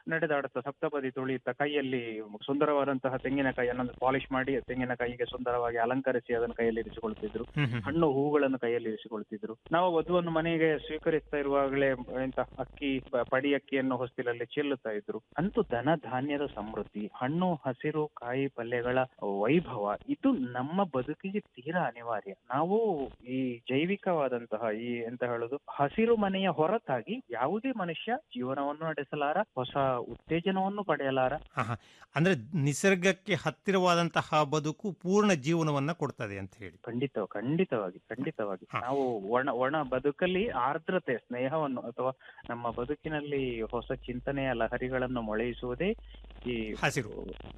ನಡೆದಾಡುತ್ತಾ ಸಪ್ತಪದಿ ತುಳಿಯುತ್ತಾ ಕೈಯಲ್ಲಿ ಸುಂದರವಾದಂತಹ ತೆಂಗಿನಕಾಯಿಯನ್ನು ಪಾಲಿಶ್ ಮಾಡಿ ತೆಂಗಿನಕಾಯಿಗೆ ಸುಂದರವಾಗಿ ಅಲಂಕರಿಸಿ ಅದನ್ನು ಕೈಯಲ್ಲಿ ಇರಿಸಿಕೊಳ್ತಿದ್ರು ಹಣ್ಣು ಹೂಗಳನ್ನು ಕೈಯಲ್ಲಿ ಇರಿಸಿಕೊಳ್ತಿದ್ರು ನಾವು ವಧುವನ್ನು ಮನೆಗೆ ಸ್ವೀಕರಿಸ್ತಾ ಇರುವಾಗಲೇ ಎಂತ ಅಕ್ಕಿ ಪ- ಪಡಿ ಅಕ್ಕಿಯನ್ನು ಹೊಸ್ತಿಲಲ್ಲಿ ಚೆಲ್ಲುತ್ತಾ ಇದ್ರು ಅಂತೂ ಧನ ಧಾನ್ಯದ ಸಮೃದ್ಧಿ ಹಣ್ಣು ಹಸಿರು ಕಾಯಿ ಪಲ್ಯಗಳ ವೈಭವ ಇದು ನಮ್ಮ ಬದುಕಿಗೆ ತೀರಾ ಅನಿವಾರ್ಯ ನಾವು ಈ ಜೈವಿಕವಾದಂತಹ ಈ ಎಂತ ಹೇಳುದು ಹಸಿರು ಮನೆಯ ಹೊರತಾಗಿ ಯಾವುದೇ ಮನುಷ್ಯ ಜೀವನವನ್ನು ನಡೆಸಲಾರ ಹೊಸ ಉತ್ತೇಜನವನ್ನು ಪಡೆಯಲಾರ ಆಹಾ. ಅಂದ್ರೆ ನಿಸರ್ಗಕ್ಕೆ ಹತ್ತಿರವಾದಂತಹ ಬದುಕು ಪೂರ್ಣ ಜೀವನವನ್ನ ಕೊಡ್ತದೆ ಅಂತ ಹೇಳಿ ಖಂಡಿತ ಖಂಡಿತವಾಗಿ ಖಂಡಿತವಾಗಿ ನಾವು ಒಣ ಒಣ ಬದುಕಲ್ಲಿ ಆರ್ದ್ರತೆ ಸ್ನೇಹವನ್ನು ಅಥವಾ ನಮ್ಮ ಬದುಕಿನಲ್ಲಿ ಹೊಸ ಚಿಂತನೆಯ ಲಹರಿಗಳನ್ನು ಮೊಳೆಯಿಸುವುದೇ ಈ ಹಸಿರು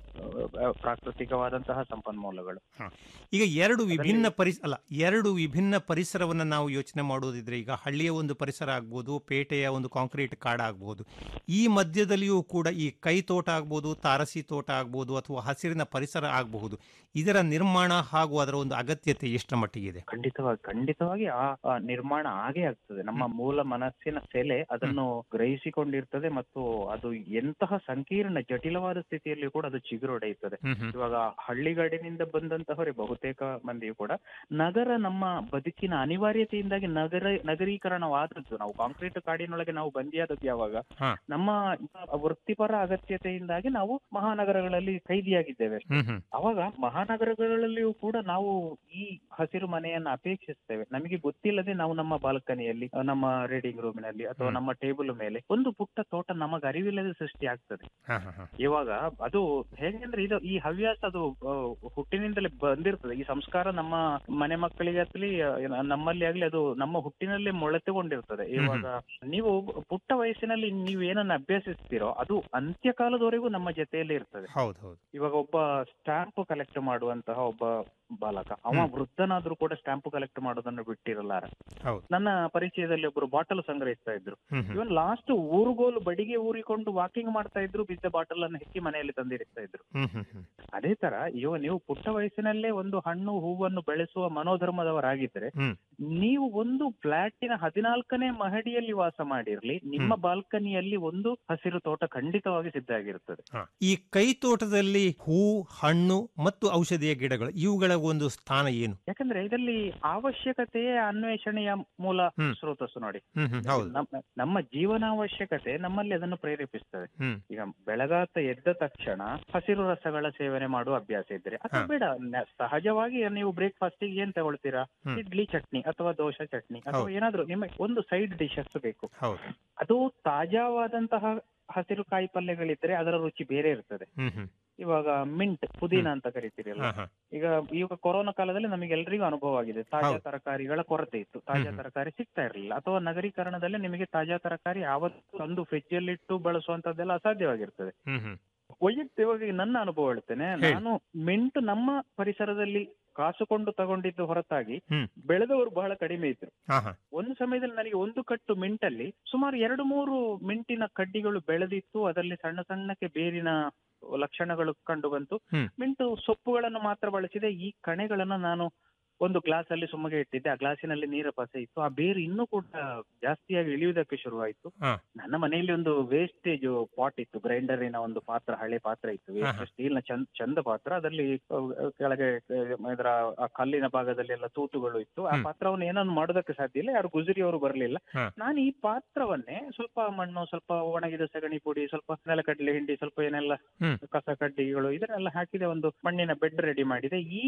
ಆ, ಪ್ರಾಕೃತಿಕವಾದಂತಹ ಸಂಪನ್ಮೂಲಗಳು ಈಗ ಎರಡು ವಿಭಿನ್ನ ಪರಿಸ ಅಲ್ಲ ಎರಡು ವಿಭಿನ್ನ ಪರಿಸರವನ್ನ ನಾವು ಯೋಚನೆ ಮಾಡೋದಿದ್ರೆ ಈಗ ಹಳ್ಳಿಯ ಒಂದು ಪರಿಸರ ಆಗ್ಬೋದು ಪೇಟೆಯ ಒಂದು ಕಾಂಕ್ರೀಟ್ ಕಾಡ ಆಗ್ಬೋದು ಈ ಮಧ್ಯದಲ್ಲಿಯೂ ಕೂಡ ಈ ಕೈ ತೋಟ ಆಗ್ಬೋದು ತಾರಸಿ ತೋಟ ಆಗ್ಬೋದು ಅಥವಾ ಹಸಿರಿನ ಪರಿಸರ ಆಗಬಹುದು ಇದರ ನಿರ್ಮಾಣ ಹಾಗೂ ಅದರ ಒಂದು ಅಗತ್ಯತೆ ಎಷ್ಟರ ಮಟ್ಟಿಗಿದೆ ಖಂಡಿತವಾಗಿ ಖಂಡಿತವಾಗಿ ಆ ಆ ನಿರ್ಮಾಣ ಆಗೇ ಆಗ್ತದೆ ನಮ್ಮ ಮೂಲ ಮನಸ್ಸಿನ ಸೆಲೆ ಅದನ್ನು ಗ್ರಹಿಸಿಕೊಂಡಿರ್ತದೆ ಮತ್ತು ಅದು ಎಂತಹ ಸಂಕೀರ್ಣ ಜಟಿಲವಾದ ಸ್ಥಿತಿಯಲ್ಲಿ ಕೂಡ ಅದು ಚಿಗುರೊಡೆಯುತ್ತದೆ ಹ್ಮ್ ಹ್ಮ್. ಇವಾಗ ಹಳ್ಳಿಗಾಡಿನಿಂದ ಬಂದಂತಹವರೇ ಬಹುತೇಕ ಮಂದಿಯು ಕೂಡ ನಗರ ನಮ್ಮ ಬದುಕಿನ ಅನಿವಾರ್ಯತೆಯಿಂದಾಗಿ ನಗರ ನಗರೀಕರಣವಾದದ್ದು ನಾವು ಕಾಂಕ್ರೀಟ್ ಕಾಡಿನೊಳಗೆ ನಾವು ಬಂದಿಯಾದದ್ದು ಯಾವಾಗ ಹಾ. ನಮ್ಮ ವೃತ್ತಿಪರ ಅಗತ್ಯತೆಯಿಂದಾಗಿ ನಾವು ಮಹಾನಗರಗಳಲ್ಲಿ ಕೈದಿಯಾಗಿದ್ದೇವೆ ಅಷ್ಟೇ. ಹ್ಮ್ ಹ್ಮ್. ಅವಾಗ ಮಹಾನಗರಗಳಲ್ಲಿಯೂ ಕೂಡ ನಾವು ಈ ಹಸಿರು ಮನೆಯನ್ನ ಅಪೇಕ್ಷಿಸ್ತೇವೆ ನಮಗೆ ಗೊತ್ತಿಲ್ಲದೆ ನಾವು ನಮ್ಮ ಬಾಲ್ಕನಿಯಲ್ಲಿ ಅಹ್, ನಮ್ಮ ರೀಡಿಂಗ್ ರೂಮಿನಲ್ಲಿ ಅಥವಾ ನಮ್ಮ ಟೇಬಲ್ ಮೇಲೆ ಒಂದು ಪುಟ್ಟ ತೋಟ ನಮಗೆ ಅರಿವಿಲ್ಲದೆ ಸೃಷ್ಟಿ ಆಗ್ತದೆ ಹಾ, ಹಾ, ಹಾ. ಇವಾಗ ಅದು ಹೇಗೆಂದ್ರೆ ಇದು ಈ ಹವ್ಯಾಸ ಅದು ಅಹ್, ಹುಟ್ಟಿನಿಂದಲೇ ಬಂದಿರ್ತದೆ ಈ ಸಂಸ್ಕಾರ ನಮ್ಮ ಮನೆ ಮಕ್ಕಳಿಗೆ ಆಗ್ಲಿ ಅಹ್, ನಮ್ಮಲ್ಲಿ ಆಗ್ಲಿ ಅದು ನಮ್ಮ ಹುಟ್ಟಿನಲ್ಲೇ ಮೊಳತೆಗೊಂಡಿರ್ತದೆ ಇವಾಗ ನೀವು ಪುಟ್ಟ ವಯಸ್ಸಿನಲ್ಲಿ ನೀವು ಏನನ್ನ ಅಭ್ಯಸಿಸ್ತೀರೋ ಅದು ಅಂತ್ಯಕಾಲದವರೆಗೂ ನಮ್ಮ ಜೊತೆಯಲ್ಲೇ ಇರ್ತದೆ ಹೌದು ಹೌದು ಇವಾಗ ಒಬ್ಬ ಸ್ಟಾಂಪ್ ಕಲೆಕ್ಟ್ ಮಾಡುವಂತಹ ಒಬ್ಬ ಬಾಲಕ ಅವ ವೃದ್ಧನಾದ್ರೂ ಕೂಡ ಸ್ಟಾಂಪ್ ಕಲೆಕ್ಟ್ ಮಾಡೋದನ್ನು ಬಿಟ್ಟಿರಲಾರ ಹೌದು ನನ್ನ ಪರಿಚಯದಲ್ಲಿ ಒಬ್ರು ಬಾಟಲ್ ಸಂಗ್ರಹಿಸ್ತಾ ಇದ್ರು ಹ್ಮ್ ಹ್ಮ್. ಇವನ್ ಲಾಸ್ಟ್ ಊರುಗೋಲು ಬಡಿಗೆ ಊರಿಕೊಂಡು ವಾಕಿಂಗ್ ಮಾಡ್ತಾ ಇದ್ರು ಬಿದ್ದ ಬಾಟಲ್ ಅನ್ನು ಹೆಕ್ಕಿ ಮನೆಯಲ್ಲಿ ತಂದಿರಿಸ್ತಾ ಇದ್ರು ಹ್ಮ್ ಹ್ಮ್ ಹ್ಮ್. ಅದೇ ತರ ಇವ ನೀವು ಪುಟ್ಟ ವಯಸ್ಸಿನಲ್ಲೇ ಒಂದು ಹಣ್ಣು ಹೂವನ್ನು ಬೆಳೆಸುವ ಮನೋಧರ್ಮದವರಾಗಿದ್ರೆ ಹ್ಮ್. ನೀವು ಒಂದು ಫ್ಲಾಟಿನ ಹದಿನಾಲ್ಕನೇ ಮಹಡಿಯಲ್ಲಿ ವಾಸ ಮಾಡಿರ್ಲಿ ನಿಮ್ಮ ಬಾಲ್ಕನಿಯಲ್ಲಿ ಒಂದು ಹಸಿರು ತೋಟ ಖಂಡಿತವಾಗಿ ಸಿದ್ಧ ಆಗಿರುತ್ತದೆ ಹಾ. ಈ ಕೈ ತೋಟದಲ್ಲಿ ಹೂ ಹಣ್ಣು ಮತ್ತು ಔಷಧಿಯ ಗಿಡಗಳು ಇವುಗಳ ಒಂದು ಸ್ಥಾನ ಏನು ಯಾಕಂದ್ರೆ ಇದರಲ್ಲಿ ಅವಶ್ಯಕತೆಯೇ ಅನ್ವೇಷಣೆಯ ಮೂಲ ಹ್ಮ್. ಸ್ರೋತಸ್ಸು ನೋಡಿ ಹ್ಮ್ ಹ್ಮ್ ಹೌದು ನಮ್ಮ- ನಮ್ಮ ಜೀವನಾವಶ್ಯಕತೆ ನಮ್ಮಲ್ಲಿ ಅದನ್ನು ಪ್ರೇರೇಪಿಸ್ತದೆ ಹ್ಮ್ ಈಗ ಬೆಳಗಾತ ಎದ್ದ ತಕ್ಷಣ ಹಸಿರು ರಸಗಳ ಸೇವನೆ ಮಾಡುವ ಅಭ್ಯಾಸ ಇದ್ರೆ ಅಥವಾ ಬೇಡ ನ- ಸಹಜವಾಗಿ ನೀವು ಬ್ರೇಕ್ಫಾಸ್ಟ್ ಏನ್ ತಗೊಳ್ತೀರಾ ಹ್ಮ್. ಇಡ್ಲಿ ಚಟ್ನಿ ಅಥವಾ ದೋಸೆ ಚಟ್ನಿ ಅಥವಾ ಹೌದು. ಏನಾದ್ರೂ ನಿಮಗೆ ಒಂದು ಸೈಡ್ ಡಿಶಸ್ ಬೇಕು ಹೌದು ಅದು ತಾಜಾವಾದಂತಹ ಹಸಿರು ಕಾಯಿ ಪಲ್ಯಗಳಿದ್ರೆ ಅದರ ರುಚಿ ಬೇರೆ ಇರ್ತದೆ ಹ್ಮ್ ಹ್ಮ್ ಇವಾಗ ಮಿಂಟ್ ಪುದೀನ ಅಂತ ಕರಿತೀರಲ್ಲ ಹಾ, ಹಾ. ಈಗ ಈಗ ಕೊರೋನಾ ಕಾಲದಲ್ಲಿ ನಮಗೆ ಎಲ್ರಿಗೂ ಅನುಭವ ಆಗಿದೆ ತಾಜಾ ಹೌದು. ತರಕಾರಿಗಳ ಕೊರತೆ ಇತ್ತು ತಾಜಾ ಹ್ಮ್. ತರಕಾರಿ ಸಿಗ್ತಾ ಇರಲಿಲ್ಲ ಅಥವಾ ನಗರೀಕರಣದಲ್ಲಿ ನಿಮಗೆ ತಾಜಾ ತರಕಾರಿ ಯಾವತ್ತು ತಂದು ಫ್ರಿಜ್ ಅಲ್ಲಿ ಇಟ್ಟು ಬಳಸುವಂತದ್ದೆಲ್ಲ ಅಸಾಧ್ಯವಾಗಿರ್ತದೆ ಹ್ಮ್ ಹ್ಮ್ ವೈಯಕ್ತಿಕವಾಗಿ ನನ್ನ ಅನುಭವ ಹೇಳ್ತೇನೆ ಹೇಳಿ. ನಾನು ಮಿಂಟ್ ನಮ್ಮ ಪರಿಸರದಲ್ಲಿ ಕಾಸುಕೊಂಡು ತಗೊಂಡಿದ್ದು ಹೊರತಾಗಿ ಹ್ಮ್. ಬೆಳೆದವರು ಬಹಳ ಕಡಿಮೆ ಇದ್ರು ಹಾ ಹಾ ಒಂದು ಸಮಯದಲ್ಲಿ ನನಗೆ ಒಂದು ಕಟ್ಟು ಮಿಂಟಲ್ಲಿ ಸುಮಾರು ಎರಡು ಮೂರು ಮಿಂಟಿನ ಕಡ್ಡಿಗಳು ಬೆಳೆದಿತ್ತು ಅದರಲ್ಲಿ ಸಣ್ಣ ಸಣ್ಣಕ್ಕೆ ಬೇರಿನ ಲಕ್ಷಣಗಳು ಕಂಡು ಬಂತು ಹ್ಮ್. ಮಿಂಟು ಸೊಪ್ಪುಗಳನ್ನು ಮಾತ್ರ ಬಳಸಿದೆ ಈ ಕಣೆಗಳನ್ನ ನಾನು ಒಂದು ಗ್ಲಾಸ್ ಅಲ್ಲಿ ಸುಮ್ಮಗೆ ಇಟ್ಟಿದ್ದೆ ಆ ಗ್ಲಾಸಿನಲ್ಲಿ ನೀರ ಪಸೆ ಇತ್ತು ಆ ಬೇರು ಇನ್ನೂ ಕೂಡ ಜಾಸ್ತಿಯಾಗಿ ಇಳಿಯುವುದಕ್ಕೆ ಶುರುವಾಯಿತು ಹಾ. ನನ್ನ ಮನೆಯಲ್ಲಿ ಒಂದು ವೇಸ್ಟೇಜ್ ಪಾಟ್ ಇತ್ತು ಗ್ರೈಂಡರಿನ ಒಂದು ಪಾತ್ರ ಹಳೆ ಪಾತ್ರ ಇತ್ತು ಹಾ, ಹಾ. ಸ್ಟೀಲ್ ನ ಚಂದ ಚಂದ ಪಾತ್ರ ಅದರಲ್ಲಿ ಅಹ್, ಕೆಳಗೆ ಅಹ್, ಇದರ ಆ ಕಲ್ಲಿನ ಭಾಗದಲ್ಲಿ ಎಲ್ಲ ತೂತುಗಳು ಇತ್ತು ಆ ಹ್ಮ್. ಪಾತ್ರವನ್ನು ಏನನ್ನು ಮಾಡೋದಕ್ಕೆ ಸಾಧ್ಯ ಇಲ್ಲ ಯಾರು ಗುಜರಿಯವರು ಬರಲಿಲ್ಲ ಹಾ. ನಾನು ಈ ಪಾತ್ರವನ್ನೇ ಸ್ವಲ್ಪ ಮಣ್ಣು ಸ್ವಲ್ಪ ಒಣಗಿದ ಸಗಣಿ ಪುಡಿ ಸ್ವಲ್ಪ ನೆಲಕಡಲೆ ಹಿಂಡಿ ಸ್ವಲ್ಪ ಏನೆಲ್ಲ ಹ್ಮ್. ಕಸ ಕಡ್ಡಿಗಳು ಇದನ್ನೆಲ್ಲ ಹಾಕಿದೆ ಒಂದು ಮಣ್ಣಿನ ಬೆಡ್ ರೆಡಿ ಮಾಡಿದೆ ಈ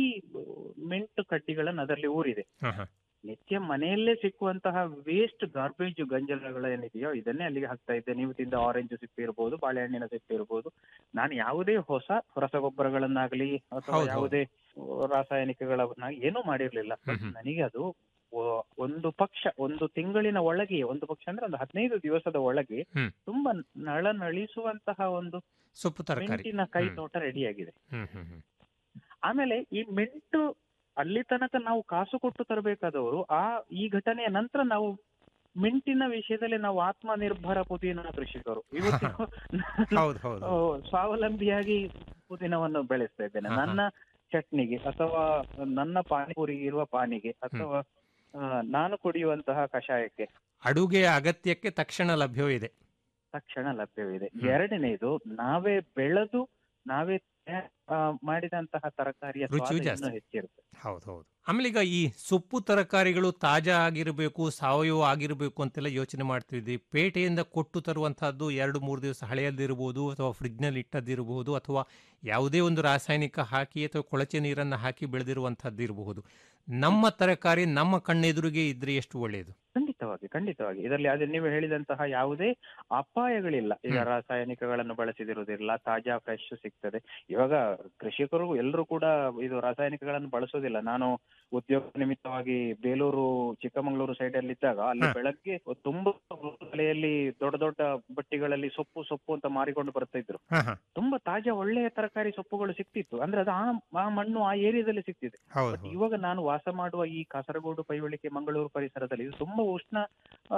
ಮಿಂಟ್ ಕಡ್ಡಿಗಳನ್ನು ಅದರಲ್ಲಿ ಊರಿದೆ ಹಾ ಹಾ ನಿತ್ಯ ಮನೆಯಲ್ಲೇ ಸಿಕ್ಕುವಂತಹ ವೇಸ್ಟ್ ಗಾರ್ಬೇಜ್ ಗಂಜಲಗಳು ಏನಿದೆಯೋ ಇದನ್ನೇ ಅಲ್ಲಿಗೆ ಹಾಕ್ತಾ ಇದ್ದೆ ನೀವು ತಿಂದ ಆರೆಂಜ್ ಸಿಪ್ಪೆ ಇರ್ಬೋದು ಬಾಳೆಹಣ್ಣಿನ ಸಿಪ್ಪೆ ಇರ್ಬೋದು ನಾನು ಯಾವುದೇ ಹೊಸ ರಸಗೊಬ್ಬರಗಳನ್ನಾಗ್ಲಿ ಅಥವಾ ಹೌದು, ಹೌದು. ಯಾವುದೇ ರಾಸಾಯನಿಕಗಳನ್ನ ಏನೂ ಮಾಡಿರ್ಲಿಲ್ಲ ಹ್ಮ್, ಹ್ಮ್. ನನಗೆ ಅದು ಒ- ಒಂದು ಪಕ್ಷ ಒಂದು ತಿಂಗಳಿನ ಒಳಗೆ ಒಂದು ಪಕ್ಷ ಅಂದ್ರೆ ಒಂದು ಹದಿನೈದು ದಿವಸದ ಒಳಗೆ ಹ್ಮ್. ತುಂಬಾ ನಳನಳಿಸುವಂತಹ ಒಂದು ಸೊಪ್ಪು ತರಕಾರಿ ಮಿಂಟಿನ ಕೈ ಹ್ಮ್. ತೋಟ ರೆಡಿಯಾಗಿದೆ ಹ್ಮ್ ಹ್ಮ್ ಹ್ಮ್ ಆಮೇಲೆ ಈ ಮಿಂಟು ಅಲ್ಲಿ ತನಕ ನಾವು ಕಾಸು ಕೊಟ್ಟು ತರಬೇಕಾದವರು ಆ ಈ ಘಟನೆಯ ನಂತರ ನಾವು ಮಿಂಟಿನ ವಿಷಯದಲ್ಲಿ ನಾವು ಆತ್ಮನಿರ್ಭರ ಪುದೀನ ಕೃಷಿಕರು ಇವತ್ತು ಹೌದು ಹೌದು ಆ, ಸ್ವಾವಲಂಬಿಯಾಗಿ ಪುದೀನವನ್ನು ಬೆಳೆಸ್ತಾ ಇದ್ದೇನೆ ಹಾ, ಹಾ. ನನ್ನ ಚಟ್ನಿಗೆ ಅಥವಾ ನನ್ನ ಪಾನಿಪುರಿಗೆ ಇರುವ ಪಾನಿಗೆ ಅಥವಾ ಆ, ನಾನು ಕುಡಿಯುವಂತಹ ಕಷಾಯಕ್ಕೆ ಅಡುಗೆಯ ಅಗತ್ಯಕ್ಕೆ ತಕ್ಷಣ ಲಭ್ಯವಿದೆ ತಕ್ಷಣ ಲಭ್ಯವಿದೆ ಹ್ಮ್. ಎರಡನೇದು ನಾವೇ ಬೆಳೆದು ನಾವೇ ತಯಾರ್- ಆ, ಮಾಡಿದಂತಹ ತರಕಾರಿಯ ರುಚಿಯೂ ಸ್ವಾದ ಇನ್ನೂ ಜಾಸ್ತಿ. ಹೆಚ್ಚಿರುತ್ತೆ ಹೌದು ಹೌದು ಆಮೇಲೆ ಈಗ ಈ ಸೊಪ್ಪು ತರಕಾರಿಗಳು ತಾಜಾ ಆಗಿರಬೇಕು ಸಾವಯವ ಆಗಿರಬೇಕು ಅಂತೆಲ್ಲ ಯೋಚನೆ ಮಾಡ್ತಿದ್ವಿ ಪೇಟೆಯಿಂದ ಕೊಟ್ಟು ತರುವಂತಹದ್ದು ಎರಡು ಮೂರು ದಿವಸ ಹಳೆಯದಿರಬಹುದು ಅಥವಾ ಫ್ರಿಡ್ಜ್ನಲ್ಲಿ ಇಟ್ಟದ್ದಿರಬಹುದು ಅಥವಾ ಯಾವುದೇ ಒಂದು ರಾಸಾಯನಿಕ ಹಾಕಿ ಅಥವಾ ಕೊಳಚೆ ನೀರನ್ನು ಹಾಕಿ ಬೆಳೆದಿರುವಂತಹದ್ದು ಇರಬಹುದು ನಮ್ಮ ತರಕಾರಿ ನಮ್ಮ ಕಣ್ಣೆದುರಿಗೆ ಇದ್ರೆ ಎಷ್ಟು ಒಳ್ಳೆಯದು ಖಂಡಿತವಾಗಿ ಖಂಡಿತವಾಗಿ ಇದರಲ್ಲಿ ಅದೇ ನೀವು ಹೇಳಿದಂತಹ ಯಾವುದೇ ಅಪಾಯಗಳಿಲ್ಲ ಈಗ ಹ್ಮ್. ರಾಸಾಯನಿಕಗಳನ್ನು ಬಳಸಿದಿರುವುದಿಲ್ಲ ತಾಜಾ ಫ್ರೆಶ್ ಸಿಗ್ತದೆ ಇವಾಗ ಕೃಷಿಕರು ಎಲ್ಲರೂ ಕೂಡ ಇದು ರಾಸಾಯನಿಕಗಳನ್ನು ಬಳಸೋದಿಲ್ಲ ನಾನು ಉದ್ಯೋಗ ನಿಮಿತ್ತವಾಗಿ ಬೇಲೂರು ಚಿಕ್ಕಮಗಳೂರು ಸೈಡ್ ಅಲ್ಲಿ ಇದ್ದಾಗ ಅಲ್ಲಿ ಹ. ಬೆಳಗ್ಗೆ ತುಂಬಾ ತಲೆಯಲ್ಲಿ ದೊಡ್ಡ ದೊಡ್ಡ ಬಟ್ಟಿಗಳಲ್ಲಿ ಸೊಪ್ಪು ಸೊಪ್ಪು ಅಂತ ಮಾರಿಕೊಂಡು ಬರ್ತಾ ಇದ್ರು ಹಾ ಹಾ ತುಂಬಾ ತಾಜಾ ಒಳ್ಳೆಯ ತರಕಾರಿ ಸೊಪ್ಪುಗಳು ಸಿಕ್ತಿತ್ತು ಅಂದ್ರೆ ಅದು ಆ ಆ ಮಣ್ಣು ಆ ಏರಿಯಾದಲ್ಲಿ ಸಿಕ್ತಿದೆ ಹೌದು ಬಟ್ ಇವಾಗ ನಾನು ವಾಸ ಮಾಡುವ ಈ ಕಾಸರಗೋಡು ಪೈವಳಿಕೆ ಮಂಗಳೂರು ಪರಿಸರದಲ್ಲಿ ಇದು ತುಂಬಾ ಉಷ್ಣ ಆ,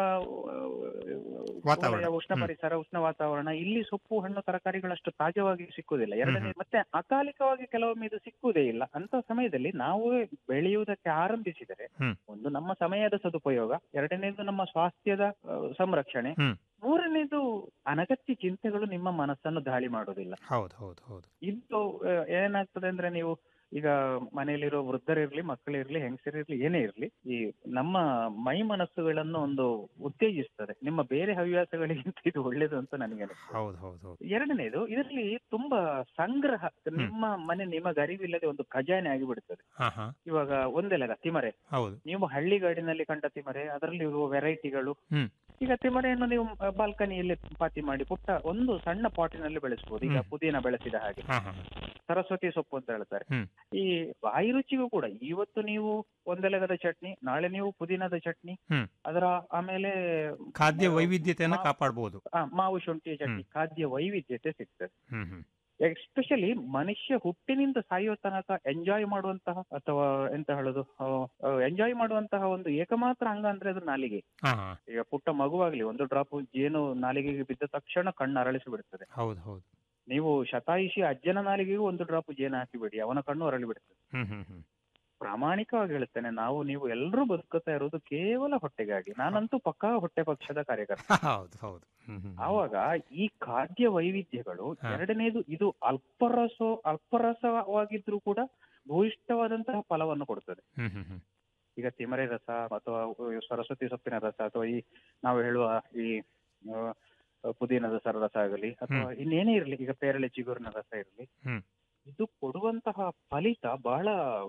ವಾತಾವರಣ. ಒಳ್ಳೆಯ ಉಷ್ಣ ಹ್ಮ್. ಪರಿಸರ ಉಷ್ಣ ವಾತಾವರಣ ಇಲ್ಲಿ ಸೊಪ್ಪು ಹಣ್ಣು ತರಕಾರಿಗಳಷ್ಟು ತಾಜಾವಾಗಿ ಸಿಕ್ಕುದಿಲ್ಲ ಎರಡನೇ ಮತ್ತೆ ಅಕಾಲಿಕವಾಗಿ ಕೆಲವೊಮ್ಮೆ ಇದು ಸಿಕ್ಕುವುದೇ ಇಲ್ಲ ಅಂತ ಸಮಯದಲ್ಲಿ ನಾವು ಬೆಳೆಯುವುದಕ್ಕೆ ಆರಂಭಿಸಿದರೆ ಹ್ಮ್. ಒಂದು ನಮ್ಮ ಸಮಯದ ಸದುಪಯೋಗ ಎರಡನೇದು ನಮ್ಮ ಸ್ವಾಸ್ಥ್ಯದ ಆ, ಸಂರಕ್ಷಣೆ ಹ್ಮ್. ಮೂರನೇದು ಅನಗತ್ಯ ಚಿಂತೆಗಳು ನಿಮ್ಮ ಮನಸ್ಸನ್ನು ದಾಳಿ ಮಾಡೋದಿಲ್ಲ ಹೌದು ಹೌದು ಹೌದು ಇದು ಆ, ಏನಾಗ್ತದೆ ಅಂದ್ರೆ ನೀವು ಈಗ ಮನೆಯಲ್ಲಿರೋ ವೃದ್ಧರಿರ್ಲಿ ಮಕ್ಕಳಿರ್ಲಿ ಹೆಂಗಸರಿರ್ಲಿ ಏನೇ ಇರ್ಲಿ ಈ ನಮ್ಮ ಮೈ ಮನಸ್ಸುಗಳನ್ನು ಒಂದು ಉತ್ತೇಜಿಸ್ತದೆ ನಿಮ್ಮ ಬೇರೆ ಹವ್ಯಾಸಗಳಿಗಿಂತ ಇದು ಒಳ್ಳೇದು ಅಂತ ನನಗೆ ಅನಿಸ್ತದೆ ಹೌದು ಹೌದು ಹೌದು ಎರಡನೇದು ಇದರಲ್ಲಿ ತುಂಬಾ ಸಂಗ್ರಹ ನಿಮ್ಮ ಮನೆ ನಿಮಗೆ ಅರಿವಿಲ್ಲದೆ ಒಂದು ಖಜಾನೆ ಆಗಿಬಿಡ್ತದೆ ಹಾ ಹಾ ಇವಾಗ ಒಂದೇ ಲೆಕ್ಕ ತಿಮರೆ ಹೌದು ನೀವು ಹಳ್ಳಿಗಾಡಿನಲ್ಲಿ ಕಂಡ ತಿಮರೆ ಅದರಲ್ಲಿ ಇರುವ ವೆರೈಟಿಗಳು ಹ್ಮ್ ಈಗ ತಿಮರೆಯನ್ನು ನೀವು ಬಾಲ್ಕನಿಯಲ್ಲಿ ಪಾತಿ ಮಾಡಿ ಪುಟ್ಟ ಒಂದು ಸಣ್ಣ ಪಾಟಿನಲ್ಲಿ ಬೆಳೆಸಬಹುದು ಈಗ ಹ್ಮ್. ಪುದೀನ ಬೆಳೆಸಿದ ಹಾಗೆ ಹಾ ಹಾ ಸರಸ್ವತಿ ಸೊಪ್ಪು ಅಂತ ಹೇಳ್ತಾರೆ ಹ್ಮ್. ಈ ಬಾಯಿ ರುಚಿಗೂ ಕೂಡ ಇವತ್ತು ನೀವು ಒಂದೆಲಗದ ಚಟ್ನಿ ನಾಳೆ ನೀವು ಪುದೀನದ ಚಟ್ನಿ ಹ್ಮ್. ಅದರ ಆಮೇಲೆ ಖಾದ್ಯ ವೈವಿಧ್ಯತೆಯನ್ನ ಕಾಪಾಡಬಹುದು ಆ, ಮಾವು ಶುಂಠಿ ಚಟ್ನಿ ಖಾದ್ಯ ವೈವಿಧ್ಯತೆ ಸಿಗ್ತದೆ ಹ್ಮ್ ಹ್ಮ್ ಎಸ್ಪೆಷಲಿ ಮನುಷ್ಯ ಹುಟ್ಟಿನಿಂದ ಸಾಯೋ ತನಕ ಎಂಜಾಯ್ ಮಾಡುವಂತಹ ಅಥವಾ ಎಂತ ಹೇಳೋದು ಎಂಜಾಯ್ ಮಾಡುವಂತಹ ಒಂದು ಏಕಮಾತ್ರ ಅಂಗ ಅಂದ್ರೆ ಅದು ನಾಲಿಗೆ ಹಾ ಹಾ ಈಗ ಪುಟ್ಟ ಮಗುವಾಗ್ಲಿ ಒಂದು ಡ್ರಾಪ್ ಜೇನು ನಾಲಿಗೆಗೆ ಬಿದ್ದ ತಕ್ಷಣ ಕಣ್ಣು ಅರಳಿಸಿ ಬಿಡುತ್ತದೆ ಹೌದು ಹೌದು ನೀವು ಶತಾಯುಷಿ ಅಜ್ಜನ ನಾಲಿಗೆಗೂ ಒಂದು ಡ್ರಾಪ್ ಜೇನು ಹಾಕಿಬಿಡಿ ಅವನ ಕಣ್ಣು ಅರಳಿ ಬಿಡುತ್ತದೆ ಹ್ಮ್ ಹ್ಮ್ ಹ್ಮ್ ಪ್ರಾಮಾಣಿಕವಾಗಿ ಹೇಳ್ತೇನೆ ನಾವು ನೀವು ಎಲ್ಲರೂ ಬದುಕುತ್ತಾ ಇರೋದು ಕೇವಲ ಹೊಟ್ಟೆಗಾಗಿ ನಾನಂತೂ ಪಕ್ಕಾ ಹೊಟ್ಟೆ ಪಕ್ಷದ ಕಾರ್ಯಕರ್ತ ಹೌದು ಹೌದು ಹ್ಮ್ ಹ್ಮ್ ಆವಾಗ ಈ ಖಾದ್ಯ ವೈವಿಧ್ಯಗಳು ಹಾ. ಎರಡನೇದು ಇದು ಅಲ್ಪರಸ ಅಲ್ಪರಸವಾಗಿದ್ರೂ ಕೂಡ ಭೂಯಿಷ್ಠವಾದಂತಹ ಫಲವನ್ನು ಕೊಡುತ್ತದೆ ಹ್ಮ್ ಹ್ಮ್ ಹ್ಮ್ ಈಗ ತಿಮರೆ ರಸ ಅಥವಾ ಸರಸ್ವತಿ ಸೊಪ್ಪಿನ ರಸ ಅಥವಾ ಈ ನಾವು ಹೇಳುವ ಈ ಆ, ಪುದೀನದ ಸರ ರಸ ಆಗಲಿ ಅಥವಾ ಇನ್ನೇನೇ ಇರಲಿ ಈಗ ಪೇರಳೆ ಚಿಗುರಿನ ರಸ ಇರಲಿ ಹ್ಮ್ ಇದು ಕೊಡುವಂತಹ ಫಲಿತ ಬಹಳ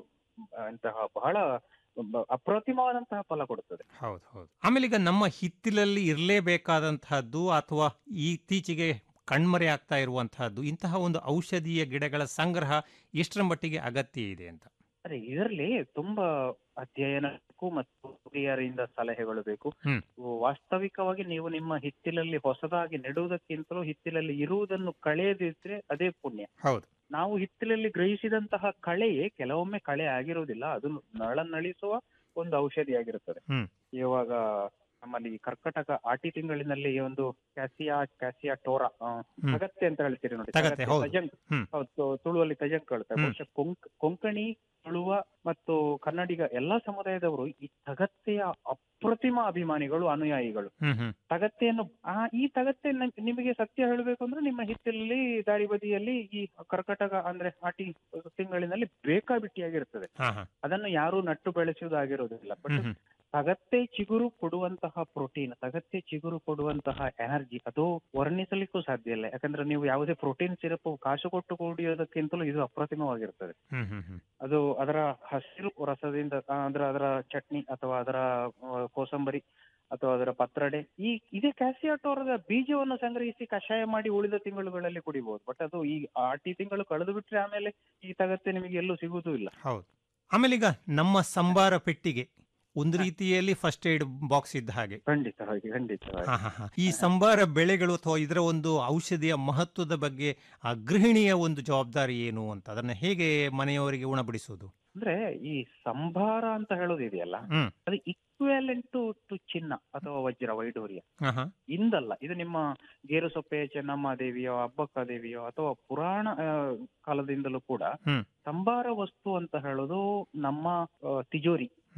ಆ, ಎಂತಹ ಬಹಳ ಬ- ಅಪ್ರತಿಮವಾದಂತಹ ಫಲ ಕೊಡುತ್ತದೆ ಹೌದು ಹೌದು ಆಮೇಲೆ ಈಗ ನಮ್ಮ ಹಿತ್ತಿಲಲ್ಲಿ ಇರಲೇಬೇಕಾದಂತಹದ್ದು ಅಥವಾ ಇತ್ತೀಚೆಗೆ ಕಣ್ಮರೆ ಆಗ್ತಾ ಇರುವಂತಹದ್ದು ಇಂತಹ ಒಂದು ಔಷಧೀಯ ಗಿಡಗಳ ಸಂಗ್ರಹ ಎಷ್ಟರ ಮಟ್ಟಿಗೆ ಅಗತ್ಯ ಇದೆ ಅಂತ ಅದೇ ಇದರಲ್ಲಿ ತುಂಬಾ ಅಧ್ಯಯನ ಬೇಕು ಮತ್ತು ಹಿರಿಯರಿಂದ ಸಲಹೆಗಳು ಬೇಕು ಹ್ಮ್ ವಾಸ್ತವಿಕವಾಗಿ ನೀವು ನಿಮ್ಮ ಹಿತ್ತಿಲಲ್ಲಿ ಹೊಸದಾಗಿ ನೆಡುವುದಕ್ಕಿಂತಲೂ ಹಿತ್ತಿಲಲ್ಲಿ ಇರುವುದನ್ನು ಕಳೆಯದಿದ್ರೆ ಅದೇ ಪುಣ್ಯ ಹೌದು ನಾವು ಹಿತ್ತಿಲಲ್ಲಿ ಗ್ರಹಿಸಿದಂತಹ ಕಳೆಯೇ ಕೆಲವೊಮ್ಮೆ ಕಳೆ ಆಗಿರುವುದಿಲ್ಲ ಅದು ನಳನಳಿಸುವ ಒಂದು ಔಷಧಿ ಆಗಿರುತ್ತದೆ ಹ್ಮ್ ಇವಾಗ ನಮ್ಮಲ್ಲಿ ಕರ್ಕಟಕ ಆಟಿ ತಿಂಗಳಿನಲ್ಲಿ ಈ ಒಂದು ಕ್ಯಾಸಿಯಾ ಕ್ಯಾಸಿಯಾ ಟೋರಾ ಆ, ಹ್ಮ್. ತಗತ್ತೆ ಅಂತ ಹೇಳ್ತೀರಿ ನೋಡಿ ತಗತ್ತೆ, ತಗತ್ತೆ, ಹೌದು. ತಜಂಕ್ ಹ್ಮ್. ಹೌದು ತು- ತುಳುವಲ್ಲಿ ತಜಂಕ್ ಹೇಳ್ತಾರೆ ಹ್ಮ್. ಬಹುಶಃ ಕೊಂಕ್ ಕೊಂಕಣಿ ತುಳುವ ಮತ್ತು ಕನ್ನಡಿಗ ಎಲ್ಲಾ ಸಮುದಾಯದವರು ಈ ತಗತ್ತೆಯ ಅಪ್ರತಿಮ ಅಭಿಮಾನಿಗಳು ಅನುಯಾಯಿಗಳು ಹ್ಮ್ ಹ್ಮ್ ತಗತ್ತೆಯನ್ನು ಆ ಈ ತಗತ್ತೆ ನ- ನಿಮಗೆ ಸತ್ಯ ಹೇಳಬೇಕು ಅಂದ್ರೆ ನಿಮ್ಮ ಹಿತ್ತಲಲ್ಲಿ ದಾರಿ ಬದಿಯಲ್ಲಿ ಈ ಕರ್ಕಟಕ ಅಂದ್ರೆ ಆಟಿ ತಿಂಗಳಿನಲ್ಲಿ ಬೇಕಾಬಿಟ್ಟಿಯಾಗಿರ್ತದೆ ಹಾ ಹಾ ಅದನ್ನು ಯಾರು ನಟ್ಟು ಬೆಳೆಸುವುದಾಗಿರೋದಿಲ್ಲ ಬಟ್ ಹ್ಮ್ ಹ್ಮ್ ತಗತ್ತೆ ಚಿಗುರು ಕೊಡುವಂತಹ ಪ್ರೋಟೀನ್ ತಗತ್ತೆ ಚಿಗುರು ಕೊಡುವಂತಹ ಎನರ್ಜಿ ಅದು ವರ್ಣಿಸಲಿಕ್ಕೂ ಸಾಧ್ಯ ಇಲ್ಲ ಯಾಕಂದ್ರೆ ನೀವು ಯಾವುದೇ ಪ್ರೋಟೀನ್ ಸಿರಪ್ ಕಾಸು ಕೊಟ್ಟು ಕುಡಿಯೋದಕ್ಕಿಂತಲೂ ಇದು ಅಪ್ರತಿಮವಾಗಿರ್ತದೆ ಹ್ಮ್ ಹ್ಮ್ ಹ್ಮ್ ಅದು ಅದರ ಹಸಿರು ರಸದಿಂದ ಆ, ಅಂದ್ರೆ ಅದರ ಚಟ್ನಿ ಅಥವಾ ಅದರ ಆ, ಕೋಸಂಬರಿ ಅಥವಾ ಅದರ ಪತ್ರಡೆ ಈ ಇದೇ ಕ್ಯಾಸಿಯಾಟೋರದ ಬೀಜವನ್ನು ಸಂಗ್ರಹಿಸಿ ಕಷಾಯ ಮಾಡಿ ಉಳಿದ ತಿಂಗಳುಗಳಲ್ಲಿ ಕುಡಿಬಹುದು ಬಟ್ ಅದು ಈ ಆಟಿ ತಿಂಗಳು ಕಳೆದು ಬಿಟ್ರೆ ಆಮೇಲೆ ಈ ತಗತ್ತೆ ನಿಮಗೆ ಎಲ್ಲೂ ಸಿಗುವುದೂ ಇಲ್ಲ ಹೌದು ಆಮೇಲೆ ಈಗ ನಮ್ಮ ಸಂಬಾರ ಪೆಟ್ಟಿಗೆ ಒಂದು ರೀತಿಯಲ್ಲಿ ಫಸ್ಟ್ ಏಡ್ ಬಾಕ್ಸ್ ಇದ್ದ ಹಾಗೆ ಖಂಡಿತವಾಗಿ ಖಂಡಿತವಾಗಿ ಹಾ, ಹಾ, ಹಾ. ಈ ಸಂಬಾರ ಬೆಳೆಗಳು ಅಥವಾ ಇದರ ಒಂದು ಔಷಧಿಯ ಮಹತ್ವದ ಬಗ್ಗೆ ಆ ಗೃಹಿಣಿಯ ಒಂದು ಜವಾಬ್ದಾರಿ ಏನು ಅಂತ ಅದನ್ನ ಹೇಗೆ ಮನೆಯವರಿಗೆ ಉಣಬಡಿಸುವುದು ಅಂದ್ರೆ ಈ ಸಂಭಾರ ಅಂತ ಹೇಳೋದಿದೆಯಲ್ಲ ಹ್ಮ್ ಅದು ಇಕ್ವಾಲೆಂಟ್ ಟು ಟು ಚಿನ್ನ ಅಥವಾ ವಜ್ರ ವೈಡೂರ್ಯ ಹಾ, ಹಾ. ಇಂದಲ್ಲ ಇದು ನಿಮ್ಮ ಗೇರುಸೊಪ್ಪೆ ಚೆನ್ನಮ್ಮ ದೇವಿಯೋ ಅಬ್ಬಕ್ಕ ದೇವಿಯೋ ಅಥವಾ ಪುರಾಣ ಆ, ಕಾಲದಿಂದಲೂ ಕೂಡ ಹ್ಮ್ ಸಂಭಾರ ವಸ್ತು ಅಂತ ಹೇಳೋದು ನಮ್ಮ ಆ, ತಿಜೋರಿ ಹ್ಮ್ ಹ್ಮ್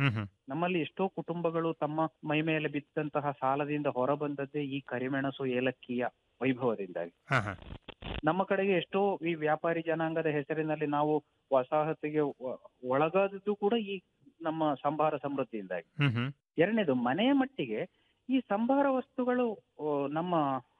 ನಮ್ಮಲ್ಲಿ ಎಷ್ಟೋ ಕುಟುಂಬಗಳು ತಮ್ಮ ಮೈ ಮೇಲೆ ಬಿದ್ದಂತಹ ಸಾಲದಿಂದ ಹೊರಬಂದದ್ದೇ ಈ ಕರಿಮೆಣಸು ಏಲಕ್ಕಿಯ ವೈಭವದಿಂದಾಗಿ ಹಾ ಹಾ ನಮ್ಮ ಕಡೆಗೆ ಎಷ್ಟೋ ಈ ವ್ಯಾಪಾರಿ ಜನಾಂಗದ ಹೆಸರಿನಲ್ಲಿ ನಾವು ವಸಾಹತಿಗೆ ಒ- ಒಳಗಾದದ್ದು ಕೂಡ ಈ ನಮ್ಮ ಸಂಭಾರ ಸಮೃದ್ಧಿಯಿಂದಾಗಿ ಹ್ಮ್ ಹ್ಮ್ ಎರಡನೇದು ಮನೆಯ ಮಟ್ಟಿಗೆ ಈ ಸಂಭಾರ ವಸ್ತುಗಳು ಆ, ನಮ್ಮ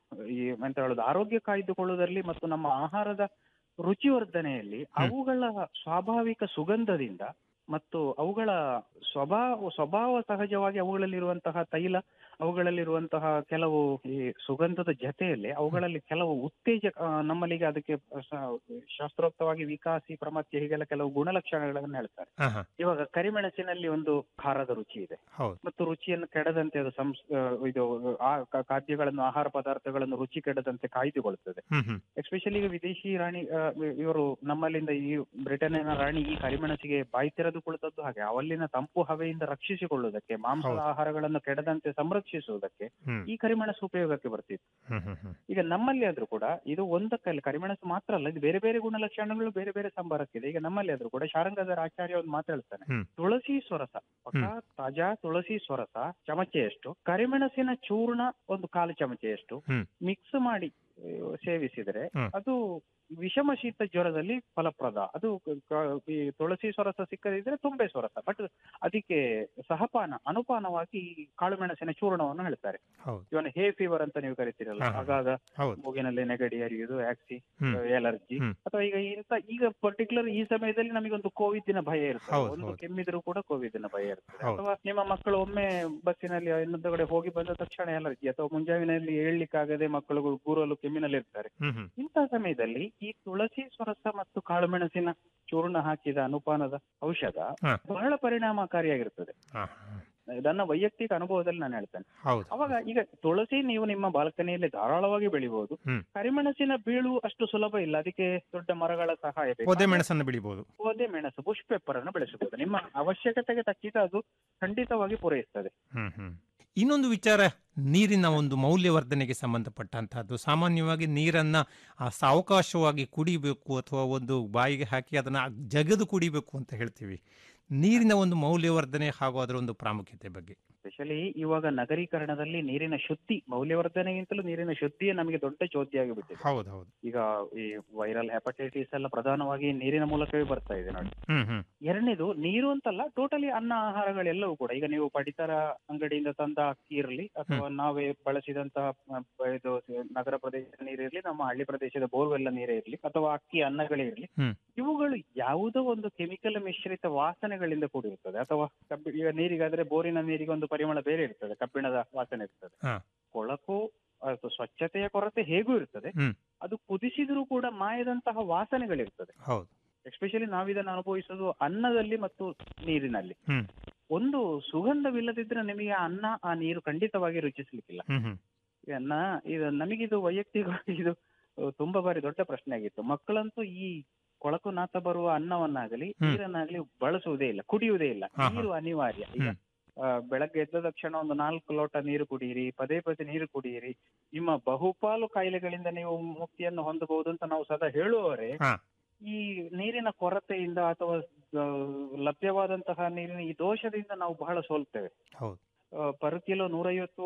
ಈ ಎಂತ ಹೇಳೋದು ಆರೋಗ್ಯ ಕಾಯ್ದುಕೊಳ್ಳುವುದರಲ್ಲಿ ಮತ್ತು ನಮ್ಮ ಆಹಾರದ ರುಚಿವರ್ಧನೆಯಲ್ಲಿ ಅವುಗಳ ಸ್ವಾಭಾವಿಕ ಸುಗಂಧದಿಂದ ಮತ್ತು ಅವುಗಳ ಸ್ವಭಾವ ಸ್ವಭಾವ ಸಹಜವಾಗಿ ಅವುಗಳಲ್ಲಿರುವಂತಹ ತೈಲ ಅವುಗಳಲ್ಲಿರುವಂತಹ ಕೆಲವು ಈ ಸುಗಂಧದ ಜೊತೆಯಲ್ಲಿ ಅವುಗಳಲ್ಲಿ ಕೆಲವು ಉತ್ತೇಜಕ ಆ, ನಮ್ಮಲ್ಲಿಗೆ ಅದಕ್ಕೆ ಸ- ಶಾಸ್ತ್ರೋಕ್ತವಾಗಿ ವಿಕಾಸಿ ಪ್ರಮತ್ಯ ಹೀಗೆಲ್ಲ ಕೆಲವು ಗುಣಲಕ್ಷಣಗಳನ್ನು ಹೇಳ್ತಾರೆ ಹಾ ಹಾ ಇವಾಗ ಕರಿಮೆಣಸಿನಲ್ಲಿ ಒಂದು ಖಾರದ ರುಚಿ ಇದೆ ಹೌದು ಮತ್ತು ರುಚಿಯನ್ನು ಕೆಡದಂತೆ ಅದು ಸಂಸ್ ಆ, ಇದು ಆ ಕ- ಖಾದ್ಯಗಳನ್ನು ಆಹಾರ ಪದಾರ್ಥಗಳನ್ನು ರುಚಿ ಕೆಡದಂತೆ ಕಾಯ್ದುಕೊಳ್ಳುತ್ತದೆ ಹ್ಮ್ ಹ್ಮ್ ಎಸ್ಪೆಷಲಿ ಈಗ ವಿದೇಶಿ ರಾಣಿ ಆ, ಇವರು ನಮ್ಮಲ್ಲಿಂದ ಈ ಬ್ರಿಟನ್ನಿನ ರಾಣಿ ಈ ಕರಿಮೆಣಸಿಗೆ ಬಾಯಿ ತೆರೆದು ಕುಳಿತದ್ದು ಹಾಗೆ ಅವಲ್ಲಿನ ತಂಪು ಹವೆಯಿಂದ ರಕ್ಷಿಸಿಕೊಳ್ಳುವುದಕ್ಕೆ ಮಾಂಸದ ಹೌದು. ಆಹಾರಗಳನ್ನು ಕೆಡದಂತೆ ಸಂರಕ್ಷಿಸುವುದಕ್ಕೆ ಹ್ಮ್. ಈ ಕರಿಮೆಣಸು ಉಪಯೋಗಕ್ಕೆ ಬರ್ತಿತ್ತು ಹ್ಮ್ ಹ್ಮ್ ಹ್ಮ್ ಈಗ ನಮ್ಮಲ್ಲಿ ಆದ್ರೂ ಕೂಡ ಇದು ಒಂದಕ್ಕಲ್ಲಿ ಕರಿಮೆಣಸು ಮಾತ್ರ ಅಲ್ಲ ಇದು ಬೇರೆ ಬೇರೆ ಗುಣಲಕ್ಷಣಗಳು ಬೇರೆ ಬೇರೆ ಸಂಬಾರಕ್ಕಿದೆ ಈಗ ನಮ್ಮಲ್ಲಿ ಆದ್ರೂ ಕೂಡ ಶಾರಂಗಧರ ಆಚಾರ್ಯ ಒಂದು ಮಾತು ಹೇಳ್ತಾನೆ ಹ್ಮ್. ತುಳಸಿ ಸ್ವರಸ ಹೊಸ ತಾಜಾ ತುಳಸಿ ಸ್ವರಸ ಚಮಚೆಯಷ್ಟು ಕರಿಮೆಣಸಿನ ಚೂರ್ಣ ಒಂದು ಕಾಲು ಚಮಚೆಯಷ್ಟು ಹ್ಮ್. ಮಿಕ್ಸ್ ಮಾಡಿ ಆ, ಸೇವಿಸಿದರೆ ಹ್ಮ್. ಅದು ವಿಷಮ ಶೀತ ಜ್ವರದಲ್ಲಿ ಫಲಪ್ರದ ಅದು ಕ- ಕ- ಈ ತುಳಸಿ ಸ್ವರಸ ಸಿಕ್ಕದಿದ್ರೆ ತುಂಬೆ ಸ್ವರಸ ಬಟ್ ಅದಕ್ಕೆ ಸಹಪಾನ ಅನುಪಾನವಾಗಿ ಈ ಕಾಳುಮೆಣಸಿನ ಚೂರ್ಣವನ್ನು ಹೇಳ್ತಾರೆ ಹೌದು ಇವನ್ ಹೇ ಫೀವರ್ ಅಂತ ನೀವು ಕರಿತೀರಲ್ಲ ಹಾ, ಹಾ. ಆಗಾಗ ಹೌದು ಮೂಗಿನಲ್ಲಿ ನೆಗಡಿ ಹರಿಯುವುದು ಆಕ್ಸಿ ಹ್ಮ್. ಎಲರ್ಜಿ ಹ್ಮ್. ಅಥವಾ ಈಗ ಇಂತ ಈಗ ಪರ್ಟಿಕ್ಯುಲರ್ ಈ ಸಮಯದಲ್ಲಿ ನಮಗೊಂದು ಕೋವಿಡ್ನ ಭಯ ಇರ್ತದೆ ಹೌದು, ಒಂದು ಹೌದು. ಕೆಮ್ಮಿದ್ರು ಕೂಡ ಕೋವಿಡ್ನ ಭಯ ಇರ್ತದೆ ಹೌದು. ಅಥವಾ ನಿಮ್ಮ ಮಕ್ಕಳು ಒಮ್ಮೆ ಬಸ್ಸಿನಲ್ಲಿ ಇನ್ನೊಂದು ಕಡೆ ಹೋಗಿ ಬಂದ ತಕ್ಷಣ ಎಲರ್ಜಿ ಅಥವಾ ಮುಂಜಾವಿನಲ್ಲಿ ಏಳ್ಲಿಕ್ಕಾಗದೆ ಮಕ್ಕಳು ಗೂರಲು ಕೆಮ್ಮಿನಲ್ಲಿ ಇರ್ತಾರೆ ಹ್ಮ್ ಹ್ಮ್ ಇಂತಹ ಸಮಯದಲ್ಲಿ ಈ ತುಳಸಿ ಸ್ವರಸ ಮತ್ತು ಕಾಳುಮೆಣಸಿನ ಚೂರ್ಣ ಹಾಕಿದ ಅನುಪಾನದ ಔಷಧ ಹಾ. ಬಹಳ ಪರಿಣಾಮಕಾರಿಯಾಗಿರ್ತದೆ ಹಾ ನನ್ನ ವೈಯಕ್ತಿಕ ಅನುಭವದಲ್ಲಿ ನಾನು ಹೇಳ್ತೇನೆ ಹೌದು ಅವಾಗ ಈಗ ತುಳಸಿ ನೀವು ನಿಮ್ಮ ಬಾಲ್ಕನಿಯಲ್ಲಿ ಧಾರಾಳವಾಗಿ ಬೆಳಿಬಹುದು ಹ್ಮ್. ಕರಿಮೆಣಸಿನ ಬೀಳು ಅಷ್ಟು ಸುಲಭ ಇಲ್ಲ ಅದಕ್ಕೆ ದೊಡ್ಡ ಮರಗಳ ಸಹಾಯ ಬೇಕು ಪೊದೆ ಮೆಣಸನ್ನು ಬೆಳಿಬಹುದು ಪೊದೆ ಮೆಣಸು ಬುಷ್ ಪೆಪ್ಪರ್ ಅನ್ನು ಬೆಳೆಸಬಹುದು ನಿಮ್ಮ ಅವಶ್ಯಕತೆಗೆ ತಕ್ಕಿದ ಅದು ಖಂಡಿತವಾಗಿ ಪೂರೈಸ್ತದೆ ಹ್ಮ್ ಹ್ಮ್ ಇನ್ನೊಂದು ವಿಚಾರ ನೀರಿನ ಒಂದು ಮೌಲ್ಯವರ್ಧನೆಗೆ ಸಂಬಂಧಪಟ್ಟಂತಹದ್ದು ಸಾಮಾನ್ಯವಾಗಿ ನೀರನ್ನ ಆ, ಸಾವಕಾಶವಾಗಿ ಕುಡಿಬೇಕು ಅಥವಾ ಒಂದು ಬಾಯಿಗೆ ಹಾಕಿ ಅದನ್ನ ಜಗದು ಕುಡಿಬೇಕು ಅಂತ ಹೇಳ್ತೀವಿ ನೀರಿನ ಒಂದು ಮೌಲ್ಯವರ್ಧನೆ ಹಾಗೂ ಅದರ ಒಂದು ಪ್ರಾಮುಖ್ಯತೆ ಬಗ್ಗೆ ಸ್ಪೆಷಲಿ ಇವಾಗ ನಗರೀಕರಣದಲ್ಲಿ ನೀರಿನ ಶುದ್ಧಿ ಮೌಲ್ಯವರ್ಧನೆಗಿಂತಲೂ ನೀರಿನ ಶುದ್ಧಿಯೇ ನಮಗೆ ದೊಡ್ಡ ಚೋದ್ಯ ಆಗಿಬಿಟ್ಟಿದೆ ಹೌದು ಹೌದು ಈಗ ಈ ವೈರಲ್ ಹೆಪಟೈಟಿಸ್ ಎಲ್ಲ ಪ್ರಧಾನವಾಗಿ ನೀರಿನ ಮೂಲಕವೇ ಬರ್ತಾ ಇದೆ ನೋಡಿ ಹ್ಮ್ ಹ್ಮ್ ಎರಡನೇದು ನೀರು ಅಂತಲ್ಲ ಟೋಟಲಿ ಅನ್ನ ಆಹಾರಗಳೆಲ್ಲವೂ ಕೂಡ ಈಗ ನೀವು ಪಡಿತರ ಅಂಗಡಿಯಿಂದ ತಂದ ಅಕ್ಕಿ ಇರಲಿ ಅಥವಾ ನಾವೇ ಬಳಸಿದಂತಹ ಮ, ಬ- ಇದು ನಗರ ಪ್ರದೇಶದ ನೀರಿರಲಿ ನಮ್ಮ ಹಳ್ಳಿ ಪ್ರದೇಶದ ಬೋರ್ವೆಲ್ಲ ನೀರೇ ಇರಲಿ ಅಥವಾ ಅಕ್ಕಿ ಅನ್ನಗಳೇ ಇರಲಿ ಹ್ಮ್. ಇವುಗಳು ಯಾವುದೋ ಒಂದು ಕೆಮಿಕಲ್ ಮಿಶ್ರಿತ ವಾಸನೆಗಳಿಂದ ಕೂಡಿರುತ್ತದೆ ಅಥವಾ ಕಬ್ಬಿ ಈಗ ನೀರಿಗಾದ್ರೆ ಬೋರಿನ ನೀರಿಗೆ ಒಂದು ಪರಿಮಳ ಬೇರೆ ಇರ್ತದೆ ಕಬ್ಬಿಣದ ವಾಸನೆ ಇರ್ತದೆ ಹಾ. ಕೊಳಕು ಅಥವಾ ಸ್ವಚ್ಛತೆಯ ಕೊರತೆ ಹೇಗೂ ಇರ್ತದೆ ಹ್ಮ್. ಅದು ಕುದಿಸಿದ್ರೂ ಕೂಡ ಮಾಯದಂತಹ ವಾಸನೆಗಳಿರ್ತದೆ ಹೌದು ಎಸ್ಪೆಷಲಿ ನಾವಿದನ್ನು ಅನುಭವಿಸೋದು ಅನ್ನದಲ್ಲಿ ಮತ್ತು ನೀರಿನಲ್ಲಿ ಹ್ಮ್ ಒಂದು ಸುಗಂಧವಿಲ್ಲದಿದ್ರೆ ನಿಮಗೆ ಆ ಅನ್ನ ಆ ನೀರು ಖಂಡಿತವಾಗಿ ರುಚಿಸ್ಲಿಕ್ಕಿಲ್ಲ ಹ್ಮ್ ಹ್ಮ್ ಈ ಅನ್ನ ಇದು ನಮಗಿದು ವೈಯಕ್ತಿಕವಾಗಿ ಇದು ಅಹ್, ತುಂಬಾ ಬಾರಿ ದೊಡ್ಡ ಪ್ರಶ್ನೆ ಆಗಿತ್ತು ಮಕ್ಕಳಂತೂ ಈ ಕೊಳಕು ನಾತ ಬರುವ ಅನ್ನವನ್ನಾಗಲಿ ಹ್ಮ್. ನೀರನ್ನಾಗಲಿ ಬಳಸುವುದೇ ಇಲ್ಲ ಕುಡಿಯುವುದೇ ಇಲ್ಲ ಹಾ, ಹಾ. ನೀರು ಅನಿವಾರ್ಯ ಈಗ ಹ್ಮ್. ಆ, ಬೆಳಗ್ಗೆ ಎದ್ದ ತಕ್ಷಣ ಒಂದು ನಾಲ್ಕು ಲೋಟ ನೀರು ಕುಡಿಯಿರಿ ಪದೇ ಪದೇ ನೀರು ಕುಡಿಯಿರಿ ನಿಮ್ಮ ಬಹುಪಾಲು ಕಾಯಿಲೆಗಳಿಂದ ನೀವು ಮುಕ್ತಿಯನ್ನು ಹೊಂದಬಹುದು ಅಂತ ನಾವು ಸದಾ ಹೇಳುವವರೇ ಹಾ ಈ ನೀರಿನ ಕೊರತೆಯಿಂದ ಅಥವಾ ಆ, ಲಭ್ಯವಾದಂತಹ ನೀರಿನ ಈ ದೋಷದಿಂದ ನಾವು ಬಹಳ ಸೋಲ್ತೇವೆ ಹೌದು ಪರ್ ಕಿಲೋ ನೂರೈವತ್ತು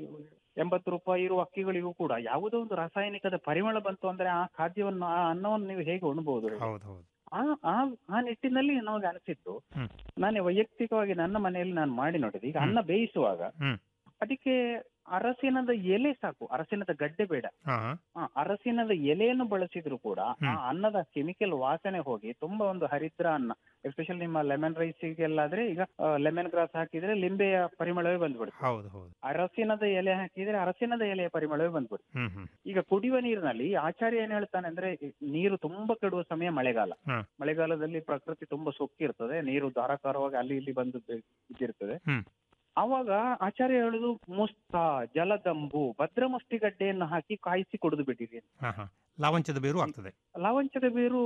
ಎಂಬತ್ತು ರೂಪಾಯಿ ಇರುವ ಅಕ್ಕಿಗಳಿಗೂ ಕೂಡ ಯಾವುದೋ ಒಂದು ರಾಸಾಯನಿಕದ ಪರಿಮಳ ಬಂತು ಅಂದ್ರೆ ಆ ಖಾದ್ಯವನ್ನು ಆ ಅನ್ನವನ್ನು ನೀವು ಹೇಗೆ ಉಣ್ಬಹುದು ಹೇಳಿ? ಹೌದು ಹೌದು ಆ ಆ ಆ ನಿಟ್ಟಿನಲ್ಲಿ ನಮಗೆ ಅನಿಸಿತ್ತು ಹ್ಮ್. ನಾನೇ ವೈಯಕ್ತಿಕವಾಗಿ ನನ್ನ ಮನೆಯಲ್ಲಿ ನಾನು ಮಾಡಿ ನೋಡಿದೆ ಈಗ ಅನ್ನ ಬೇಯಿಸುವಾಗ ಹ್ಮ್ ಅದಕ್ಕೆ ಅರಸಿನದ ಎಲೆ ಸಾಕು ಅರಸಿನದ ಗಡ್ಡೆ ಬೇಡ ಹಾ ಆ, ಅರಸಿನದ ಎಲೆಯನ್ನು ಬಳಸಿದ್ರು ಕೂಡ ಆ ಹ್ಮ್. ಅನ್ನದ ಕೆಮಿಕಲ್ ವಾಸನೆ ಹೋಗಿ ತುಂಬಾ ಒಂದು ಹರಿದ್ರ ಅನ್ನ ಎಸ್ಪೆಷಲಿ ನಿಮ್ಮ ಲೆಮನ್ ರೈಸಿಗೆಲ್ಲಾದ್ರೆ ಈಗ ಲೆಮನ್ ಗ್ರಾಸ್ ಹಾಕಿದ್ರೆ ಲಿಂಬೆಯ ಪರಿಮಳವೇ ಬಂದ್ಬಿಡುತ್ತೆ ಹೌದು ಹೌದು ಅರಸಿನದ ಎಲೆ ಹಾಕಿದ್ರೆ ಅರಸಿನದ ಎಲೆಯ ಪರಿಮಳವೇ ಬಂದ್ಬಿಡುತ್ತೆ ಹ್ಮ್ ಹ್ಮ್ ಈಗ ಕುಡಿಯುವ ನೀರಿನಲ್ಲಿ ಆಚಾರ್ಯ ಏನ್ ಹೇಳ್ತಾನೆ ಅಂದ್ರೆ ಈ ನೀರು ತುಂಬಾ ಕೆಡುವ ಸಮಯ ಮಳೆಗಾಲ ಹ್ಮ್. ಮಳೆಗಾಲದಲ್ಲಿ ಪ್ರಕೃತಿ ತುಂಬಾ ಸೊಕ್ಕಿರ್ತದೆ ನೀರು ಧಾರಾಕಾರವಾಗಿ ಅಲ್ಲಿ ಇಲ್ಲಿ ಬಂದು ಬೆ- ಬಿದ್ದಿರ್ತದೆ ಹ್ಮ್. ಅವಾಗ ಆಚಾರ್ಯ ಹೇಳುದು ಮುಸ್ತ ಜಲದಂಬು ಭದ್ರಮುಷ್ಟಿಗಡ್ಡೆಯನ್ನು ಹಾಕಿ ಕಾಯಿಸಿ ಕುಡಿದು ಬಿಟ್ಟಿರಿ ಹಾ ಹಾ ಲಾವಂಚದ ಬೇರು ಆಗ್ತದೆ ಲವಂಚದ ಬೇರು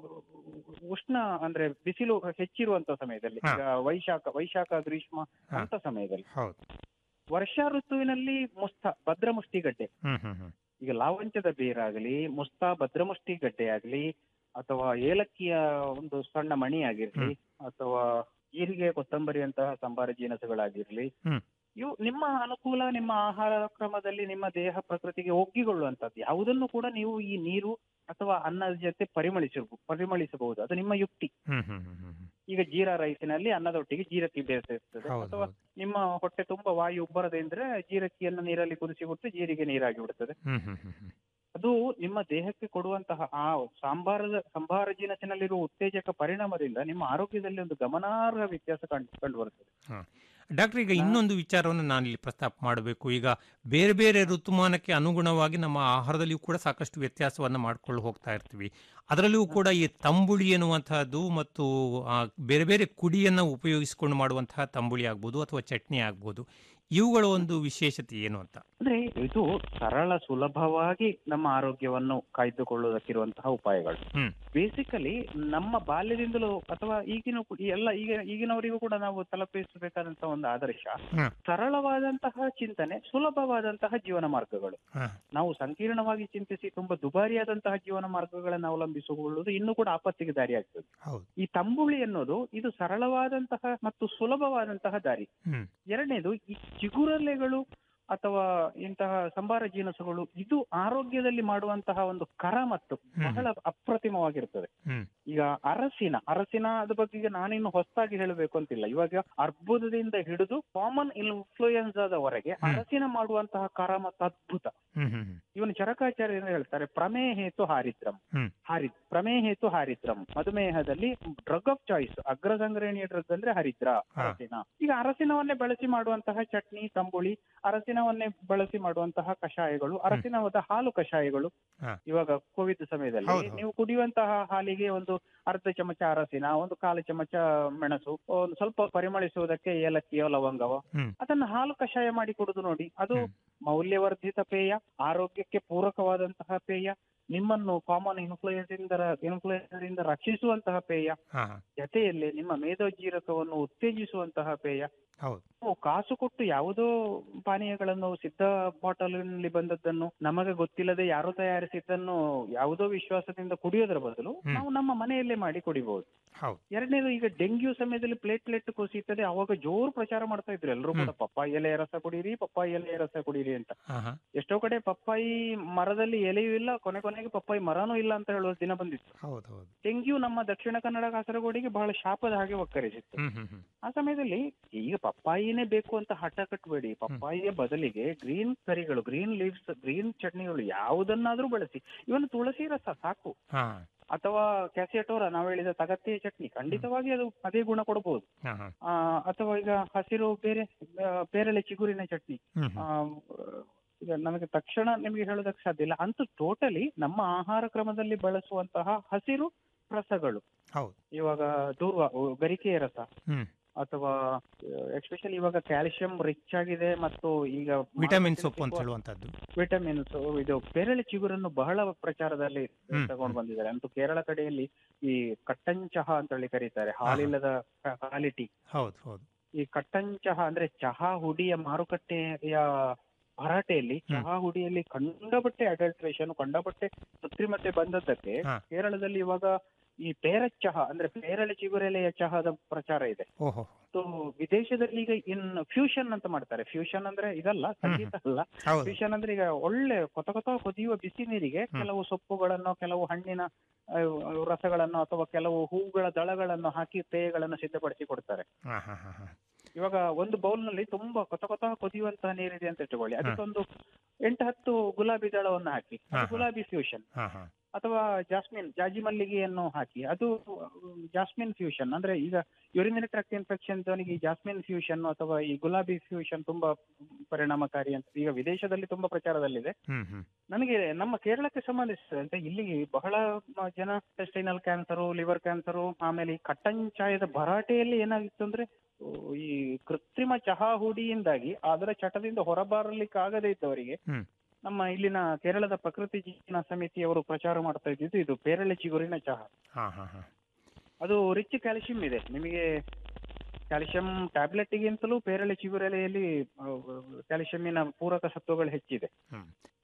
ಉಷ್ಣ ಅಂದ್ರೆ ಬಿಸಿಲು ಹೆಚ್ಚಿರುವಂತ ಸಮಯದಲ್ಲಿ ಹಾ. ಈಗ ವೈಶಾಖ ವೈಶಾಖ ಗ್ರೀಷ್ಮ ಹಾ. ಅಂತ ಸಮಯದಲ್ಲಿ ಹೌದು ವರ್ಷಾ ಋತುವಿನಲ್ಲಿ ಮುಸ್ತ ಭದ್ರಮುಷ್ಟಿಗಡ್ಡೆ ಹ್ಮ್ ಹ್ಮ್ ಹ್ಮ್ ಈಗ ಲಾವಂಚದ ಬೇರಾಗಲಿ ಮುಸ್ತಾ ಭದ್ರಮುಷ್ಟಿ ಗಡ್ಡೆ ಆಗ್ಲಿ ಅಥವಾ ಏಲಕ್ಕಿಯ ಒಂದು ಸಣ್ಣ ಮಣಿ ಆಗಿರ್ಲಿ ಅಥವಾ ಜೀರಿಗೆ ಕೊತ್ತಂಬರಿಯಂತಹ ಸಂಬಾರ ಜೀನಸುಗಳಾಗಿರ್ಲಿ ಹ್ಮ್. ಇವು ನಿಮ್ಮ ಅನುಕೂಲ ನಿಮ್ಮ ಆಹಾರ ಕ್ರಮದಲ್ಲಿ ನಿಮ್ಮ ದೇಹ ಪ್ರಕೃತಿಗೆ ಒಗ್ಗಿಕೊಳ್ಳುವಂತದ್ದು ಯಾವುದನ್ನು ಕೂಡ ನೀವು ಈ ನೀರು ಅಥವಾ ಅನ್ನದ ಜೊತೆ ಪರಿಮಳಿಸ ಪರಿಮಳಿಸಬಹುದು ಅದು ನಿಮ್ಮ ಯುಕ್ತಿ ಹ್ಮ್ ಹ್ಮ್ ಹ್ಮ್ ಹ್ಮ್ ಈಗ ಜೀರಾ ರೈಸಿನಲ್ಲಿ ಅನ್ನದೊಟ್ಟಿಗೆ ಜೀರಕ್ಕಿ ಬೇಯಿಸಿರ್ತದೆ ಹೌದು, ಅಥವಾ ನಿಮ್ಮ ಹೊಟ್ಟೆ ತುಂಬಾ ವಾಯು ಉಬ್ಬರದೆ ಅಂದ್ರೆ ಜೀರಕ್ಕಿಯನ್ನು ನೀರಲ್ಲಿ ಕುದಿಸಿ ಬಿಟ್ಟು ಜೀರಿಗೆ ನೀರಾಗಿ ಬಿಡುತ್ತದೆ ಹ್ಮ್ ಹ್ಮ್ ಹ್ಮ್ ಹ್ಮ್ ಅದು ನಿಮ್ಮ ದೇಹಕ್ಕೆ ಕೊಡುವಂತಹ ಆ ಸಾಂಬಾರದ ಸಂಬಾರ ಜೀನಸಿನಲ್ಲಿರುವ ಉತ್ತೇಜಕ ಪರಿಣಾಮದಿಂದ ನಿಮ್ಮ ಆರೋಗ್ಯದಲ್ಲಿ ಒಂದು ಗಮನಾರ್ಹ ವ್ಯತ್ಯಾಸ ಕಂಡು ಕಂಡು ಬರುತ್ತದೆ ಹ. ಡಾಕ್ಟರ್ ಈಗ ಇನ್ನೊಂದು ವಿಚಾರವನ್ನು ನಾನು ಇಲ್ಲಿ ಪ್ರಸ್ತಾಪ ಮಾಡಬೇಕು ಈಗ ಬೇರೆ ಬೇರೆ ಋತುಮಾನಕ್ಕೆ ಅನುಗುಣವಾಗಿ ನಮ್ಮ ಆಹಾರದಲ್ಲಿಯೂ ಕೂಡ ಸಾಕಷ್ಟು ವ್ಯತ್ಯಾಸವನ್ನು ಮಾಡ್ಕೊಂಡು ಹೋಗ್ತಾ ಇರ್ತೀವಿ ಅದರಲ್ಲಿಯೂ ಕೂಡ ಈ ತಂಬುಳಿ ಎನ್ನುವಂತಹದ್ದು ಮತ್ತು ಆ, ಬೇರೆ ಬೇರೆ ಕುಡಿಯನ್ನು ಉಪಯೋಗಿಸಿಕೊಂಡು ಮಾಡುವಂತಹ ತಂಬುಳಿ ಆಗ್ಬೋದು ಅಥವಾ ಚಟ್ನಿ ಆಗ್ಬೋದು ಇವುಗಳ ಒಂದು ವಿಶೇಷತೆ ಏನು ಅಂತ ಅಂದ್ರೆ ಇದು ಸರಳ ಸುಲಭವಾಗಿ ನಮ್ಮ ಆರೋಗ್ಯವನ್ನು ಕಾಯ್ದುಕೊಳ್ಳುವುದಕ್ಕಿರುವಂತಹ ಉಪಾಯಗಳು ಹ್ಮ್ ಬೇಸಿಕಲಿ ನಮ್ಮ ಬಾಲ್ಯದಿಂದಲೂ ಅಥವಾ ಈಗಿನ ಕು- ಈ ಎಲ್ಲ ಈಗ ಈಗಿನವರಿಗೂ ಕೂಡ ನಾವು ತಲುಪಿಸಬೇಕಾದಂತಹ ಒಂದು ಆದರ್ಶ ಹ. ಸರಳವಾದಂತಹ ಚಿಂತನೆ ಸುಲಭವಾದಂತಹ ಜೀವನ ಮಾರ್ಗಗಳು ಹ. ನಾವು ಸಂಕೀರ್ಣವಾಗಿ ಚಿಂತಿಸಿ ತುಂಬಾ ದುಬಾರಿಯಾದಂತಹ ಜೀವನ ಮಾರ್ಗಗಳನ್ನು ಅವಲಂಬಿಸಿಕೊಳ್ಳುವುದು ಇನ್ನೂ ಕೂಡ ಆಪತ್ತಿಗೆ ದಾರಿಯಾಗ್ತದೆ ಹೌದು ಈ ತಂಬುಳಿ ಅನ್ನೋದು ಇದು ಸರಳವಾದಂತಹ ಮತ್ತು ಸುಲಭವಾದಂತಹ ದಾರಿ ಹ್ಮ್ ಎರಡನೇದು ಈ ಚಿಗುರಲೆಗಳು ಅಥವಾ ಇಂತಹ ಸಂಬಾರ ಜೀನಸುಗಳು ಇದು ಆರೋಗ್ಯದಲ್ಲಿ ಮಾಡುವಂತಹ ಒಂದು ಕರಮತ್ತು ಬಹಳ ಅಪ್ರತಿಮವಾಗಿರ್ತದೆ ಹ್ಮ್ ಈಗ ಅರಸಿನ ಅರಸಿನ ಅದ್ರ ಬಗ್ಗೆ ಈಗ ನಾನಿನ್ನು ಹೊಸದಾಗಿ ಹೇಳಬೇಕು ಅಂತಿಲ್ಲ ಇವಾಗ ಅರ್ಬುದದಿಂದ ಹಿಡಿದು ಕಾಮನ್ ಇನ್ಫ್ಲೂಯೆನ್ಸಾದವರೆಗೆ ಅರಸಿನ ಮಾಡುವಂತಹ ಕರಮತ್ತು ಅದ್ಭುತ ಹ್ಮ್ ಹ್ಮ್ ಹ್ಮ್ ಇವನು ಚರಕಾಚಾರ್ಯ ಹೇಳ್ತಾರೆ ಪ್ರಮೇಹೇತು ಹಾರಿದ್ರಂ ಹ್ಮ್ ಹಾರಿ ಪ್ರಮೇಹೇತು ಹಾರಿದ್ರಂ ಮಧುಮೇಹದಲ್ಲಿ ಡ್ರಗ್ ಆಫ್ ಚಾಯ್ಸ್ ಅಗ್ರ ಸಂಗ್ರಹಣೀಯ ಡ್ರಗ್ ಅಂದ್ರೆ ಹರಿದ್ರ ಹಾ. ಅರಸಿನ ಈಗ ಅರಸಿನವನ್ನೇ ಬಳಸಿ ಮಾಡುವಂತಹ ಚಟ್ನಿ ತಂಬುಳಿ ಅರಸಿನವನ್ನೇ ಬಳಸಿ ಮಾಡುವಂತಹ ಕಷಾಯಗಳು ಅರಸಿನವಾದ ಹಾಲು ಕಷಾಯಗಳು ಹಾ. ಇವಾಗ ಕೋವಿಡ್ ಸಮಯದಲ್ಲಿ ಹೌದು, ಹೌದು. ನೀವು ಕುಡಿಯುವಂತಹ ಹಾಲಿಗೆ ಒಂದು ಅರ್ಧ ಚಮಚ ಅರಸಿನ ಒಂದು ಕಾಲು ಚಮಚ ಮೆಣಸು ಒಂದು ಸ್ವಲ್ಪ ಪರಿಮಳಿಸುವುದಕ್ಕೆ ಏಲಕ್ಕಿಯೋ ಲವಂಗವೋ ಹ್ಮ್ ಅದನ್ನ ಹಾಲು ಕಷಾಯ ಮಾಡಿ ಕುಡಿದು ನೋಡಿ ಅದು ಮೌಲ್ಯವರ್ಧಿತ ಪೇಯ ಆರೋಗ್ಯಕ್ಕೆ ಪೂರಕವಾದಂತಹ ಪೇಯ ನಿಮ್ಮನ್ನು ಕಾಮನ್ ಇನ್ಫ್ಲೂಯೆನ್ಸ್ ಇಂದ ಇನ್ಫ್ಲೂಯೆನ್ಸ್ ಇಂದ ರಕ್ಷಿಸುವಂತಹ ಪೇಯ ಹಾ ಜೊತೆಯಲ್ಲಿ ನಿಮ್ಮ ಮೇಧೋಜೀರಕವನ್ನು ಉತ್ತೇಜಿಸುವಂತಹ ಪೇಯ ಹೌದು ನಾವು ಕಾಸು ಕೊಟ್ಟು ಯಾವುದೋ ಪಾನೀಯಗಳನ್ನು ಸಿದ್ಧ ಬಾಟಲಿನಲ್ಲಿ ಬಂದದ್ದನ್ನು ನಮಗೆ ಗೊತ್ತಿಲ್ಲದೆ ಯಾರೋ ತಯಾರಿಸಿದ್ದನ್ನು ಯಾವುದೋ ವಿಶ್ವಾಸದಿಂದ ಕುಡಿಯೋದರ ಬದಲು ಹ್ಮ್. ನಾವು ನಮ್ಮ ಮನೆಯಲ್ಲೇ ಮಾಡಿ ಕುಡಿಬಹುದು ಹೌದು ಎರಡನೇದು ಈಗ ಡೆಂಗ್ಯೂ ಸಮಯದಲ್ಲಿ ಪ್ಲೇಟ್ಲೆಟ್ ಕುಸಿಯುತ್ತದೆ ಅವಾಗ ಜೋರು ಪ್ರಚಾರ ಮಾಡ್ತಾ ಇದ್ರು ಎಲ್ಲರೂ ಕೂಡ ಪಪ್ಪಾಯಿ ಎಲೆ ರಸ ಕುಡೀರಿ ಪಪ್ಪಾಯಿ ಎಲೆ ರಸ ಕುಡೀರಿ ಅಂತ ಹಾ ಹಾ ಎಷ್ಟೋ ಕಡೆ ಪಪ್ಪಾಯಿ ಮರದಲ್ಲಿ ಎಲೆಯೂ ಇಲ್ಲ ಕೊನೆ ಕೊನೆಗೆ ಪಪ್ಪಾಯಿ ಮರನೂ ಇಲ್ಲ ಅಂತ ಹೇಳುವ ದಿನ ಬಂದಿತ್ತು ಹೌದು ಹೌದು ಡೆಂಗ್ಯೂ ನಮ್ಮ ದಕ್ಷಿಣ ಕನ್ನಡ ಕಾಸರಗೋಡಿಗೆ ಬಹಳ ಶಾಪದ ಹಾಗೆ ಒಕ್ಕರಿಸಿತ್ತು ಹ್ಮ್ ಹ್ಮ್ ಹ್ಮ್ ಆ ಸಮಯದಲ್ಲಿ ಈಗ ಪಪ್ಪಾಯಿನೇ ಬೇಕು ಅಂತ ಹಠ ಕಟ್ಟಬೇಡಿ ಪಪ್ಪಾಯಿಯ ಬದಲಿಗೆ ಗ್ರೀನ್ ಕರಿಗಳು ಗ್ರೀನ್ ಲೀವ್ಸ್ ಗ್ರೀನ್ ಚಟ್ನಿಗಳು ಯಾವುದನ್ನಾದ್ರೂ ಬಳಸಿ ಇವನು ತುಳಸಿ ರಸ ಸಾಕು ಹಾ ಅಥವಾ ಕ್ಯಾಸಿಯಟೋರ ನಾವು ಹೇಳಿದ ತಗತ್ತೆಯ ಚಟ್ನಿ ಖಂಡಿತವಾಗಿ ಅದು ಅದೇ ಗುಣ ಕೊಡಬಹುದು ಹಾ ಹಾ ಆ, ಅಥವಾ ಈಗ ಹಸಿರು ಬೇರೆ ಆ, ಪೇರಳೆ ಚಿಗುರಿನ ಚಟ್ನಿ ಹ್ಮ್ ಹ್ಮ್. ಆ, ಈಗ ನನಗೆ ತಕ್ಷಣ ನಿಮಗೆ ಹೇಳೋದಕ್ಕೆ ಸಾಧ್ಯ ಇಲ್ಲ ಅಂತೂ ಟೋಟಲಿ ನಮ್ಮ ಆಹಾರ ಕ್ರಮದಲ್ಲಿ ಬಳಸುವಂತಹ ಹಸಿರು ರಸಗಳು ಹೌದು ಇವಾಗ ದೂರ್ವ ಗರಿಕೆಯ ರಸ ಹ್ಮ್ ಅಥವಾ ಎಸ್ಪೆಷಲಿ ಇವಾಗ ಕ್ಯಾಲ್ಸಿಯಂ ರಿಚ್ ಆಗಿದೆ ಮತ್ತು ಈಗ ವಿಟಮಿನ್ ಸೊಪ್ಪು ಅಂತ ಹೇಳುವಂತದ್ದು ವಿಟಮಿನ್ಸ್ ಇದು ಪೇರಳೆ ಚಿಗುರನ್ನು ಬಹಳ ಪ್ರಚಾರದಲ್ಲಿ ಹ್ಮ್, ತಗೊಂಡು ಬಂದಿದ್ದಾರೆ ಅಂತೂ ಕೇರಳ ಕಡೆಯಲ್ಲಿ ಈ ಕಟ್ಟನ್ ಚಹಾ ಅಂತ ಹೇಳಿ ಕರೀತಾರೆ ಹಾಲಿಲ್ಲದ ಕ್ವಾಲಿಟಿ ಹೌದು ಹೌದು ಈ ಕಟ್ಟನ್ ಚಹಾ ಅಂದ್ರೆ ಚಹಾ ಹುಡಿಯ ಮಾರುಕಟ್ಟೆಯ ಭರಾಟೆಯಲ್ಲಿ ಚಹಾ ಹುಡಿಯಲ್ಲಿ ಕಂಡಪಟ್ಟೆ ಅಡಲ್ಟ್ರೇಷನ್ ಕಂಡಪಟ್ಟೆ ಕೃತ್ರಿಮತೆ ಬಂದದ್ದಕ್ಕೆ ಹಾ. ಕೇರಳದಲ್ಲಿ ಇವಾಗ ಈ ಪೇರ ಚಹಾ ಅಂದ್ರೆ ಪೇರಳೆ ಚಿಗುರೆಲೆಯ ಚಹಾದ ಪ್ರಚಾರ ಇದೆ ಓಹೋ ಸೊ ವಿದೇಶದಲ್ಲಿ ಈಗ ಇನ್ ಫ್ಯೂಷನ್ ಅಂತ ಮಾಡ್ತಾರೆ ಫ್ಯೂಷನ್ ಅಂದ್ರೆ ಇದಲ್ಲ ಸಂಗೀತ ಅಲ್ಲ ಹೌದು. ಫ್ಯೂಷನ್ ಅಂದ್ರೆ ಈಗ ಒಳ್ಳೆ ಕೊತ ಕೊತ ಕೊದಿಯುವ ಬಿಸಿ ನೀರಿಗೆ ಹ್ಮ್. ಕೆಲವು ಸೊಪ್ಪುಗಳನ್ನು ಕೆಲವು ಹಣ್ಣಿನ ಆ, ರಸಗಳನ್ನು ಅಥವಾ ಕೆಲವು ಹೂಗಳ ದಳಗಳನ್ನು ಹಾಕಿ ಪೇಯಗಳನ್ನು ಸಿದ್ಧಪಡಿಸಿ ಕೊಡ್ತಾರೆ ಹಾ ಹಾ ಹಾ ಹಾ ಇವಾಗ ಒಂದು ಬೌಲ್ ನಲ್ಲಿ ತುಂಬಾ ಕೊತ ಕೊತ ಕೊದಿಯುವಂತಹ ನೀರಿದೆ ಅಂತ ಇಟ್ಟುಕೊಳ್ಳಿ ಅದಕ್ಕೊಂದು ಎಂಟು ಹತ್ತು ಗುಲಾಬಿ ದಳವನ್ನು ಹಾಕಿ ಅದು ಹಾ, ಹಾ. ಗುಲಾಬಿ ಫ್ಯೂಷನ್ ಹಾ ಹಾ ಅಥವಾ ಜಾಸ್ಮಿನ್ ಜಾಜಿ ಮಲ್ಲಿಗೆಯನ್ನು ಹಾಕಿ ಅದು ಜಾಸ್ಮಿನ್ ಫ್ಯೂಷನ್ ಅಂದ್ರೆ ಈಗ ಯುರಿನರಿ ಟ್ರಾಕ್ಟ್ ಇನ್ಫೆಕ್ಷನ್ ಅವನಿಗೆ ಈ ಜಾಸ್ಮಿನ್ ಫ್ಯೂಷನ್ ಅಥವಾ ಈ ಗುಲಾಬಿ ಫ್ಯೂಷನ್ ತುಂಬಾ ಪರಿಣಾಮಕಾರಿ ಅಂತ ಈಗ ವಿದೇಶದಲ್ಲಿ ತುಂಬಾ ಪ್ರಚಾರದಲ್ಲಿದೆ ಹ್ಮ್ ಹ್ಮ್ ನನಗೆ ನಮ್ಮ ಕೇರಳಕ್ಕೆ ಸಂಬಂಧಿಸಿದಂತೆ ಇಲ್ಲಿ ಬಹಳ ಮ- ಜನ ಟೆಸ್ಟೈನಲ್ ಕ್ಯಾನ್ಸರು ಲಿವರ್ ಕ್ಯಾನ್ಸರು ಆಮೇಲೆ ಈ ಕಟ್ಟನ್ ಚಾಯದ ಭರಾಟೆಯಲ್ಲಿ ಏನಾಗಿತ್ತು ಅಂದ್ರೆ ಓ, ಈ ಕೃತ್ರಿಮ ಚಹಾ ಹುಡಿಯಿಂದಾಗಿ ಅದರ ಚಟದಿಂದ ಹೊರಬರಲಿಕ್ಕಾಗದೇ ಇದ್ದವರಿಗೆ ಹ್ಮ್ ನಮ್ಮ ಇಲ್ಲಿನ ಕೇರಳದ ಪ್ರಕೃತಿ ಜೀವನ ಸಮಿತಿಯವರು ಪ್ರಚಾರ ಮಾಡ್ತಾ ಇದ್ದಿದ್ದು ಇದು ಪೇರಳೆ ಚಿಗುರಿನ ಚಹಾ ಹಾ ಹಾ ಹಾ ಅದು ರಿಚ್ ಕ್ಯಾಲ್ಸಿಯಂ ಇದೆ ನಿಮಗೆ ಕ್ಯಾಲ್ಸಿಯಂ ಟ್ಯಾಬ್ಲೆಟ್ಗಿಂತಲೂ ಪೇರಳೆ ಚಿಗುರೆಲೆಯಲ್ಲಿ ಕ್ಯಾಲ್ಸಿಯಂನ ಪೂರಕ ಸತ್ವಗಳು ಹೆಚ್ಚಿದೆ ಹ್ಮ್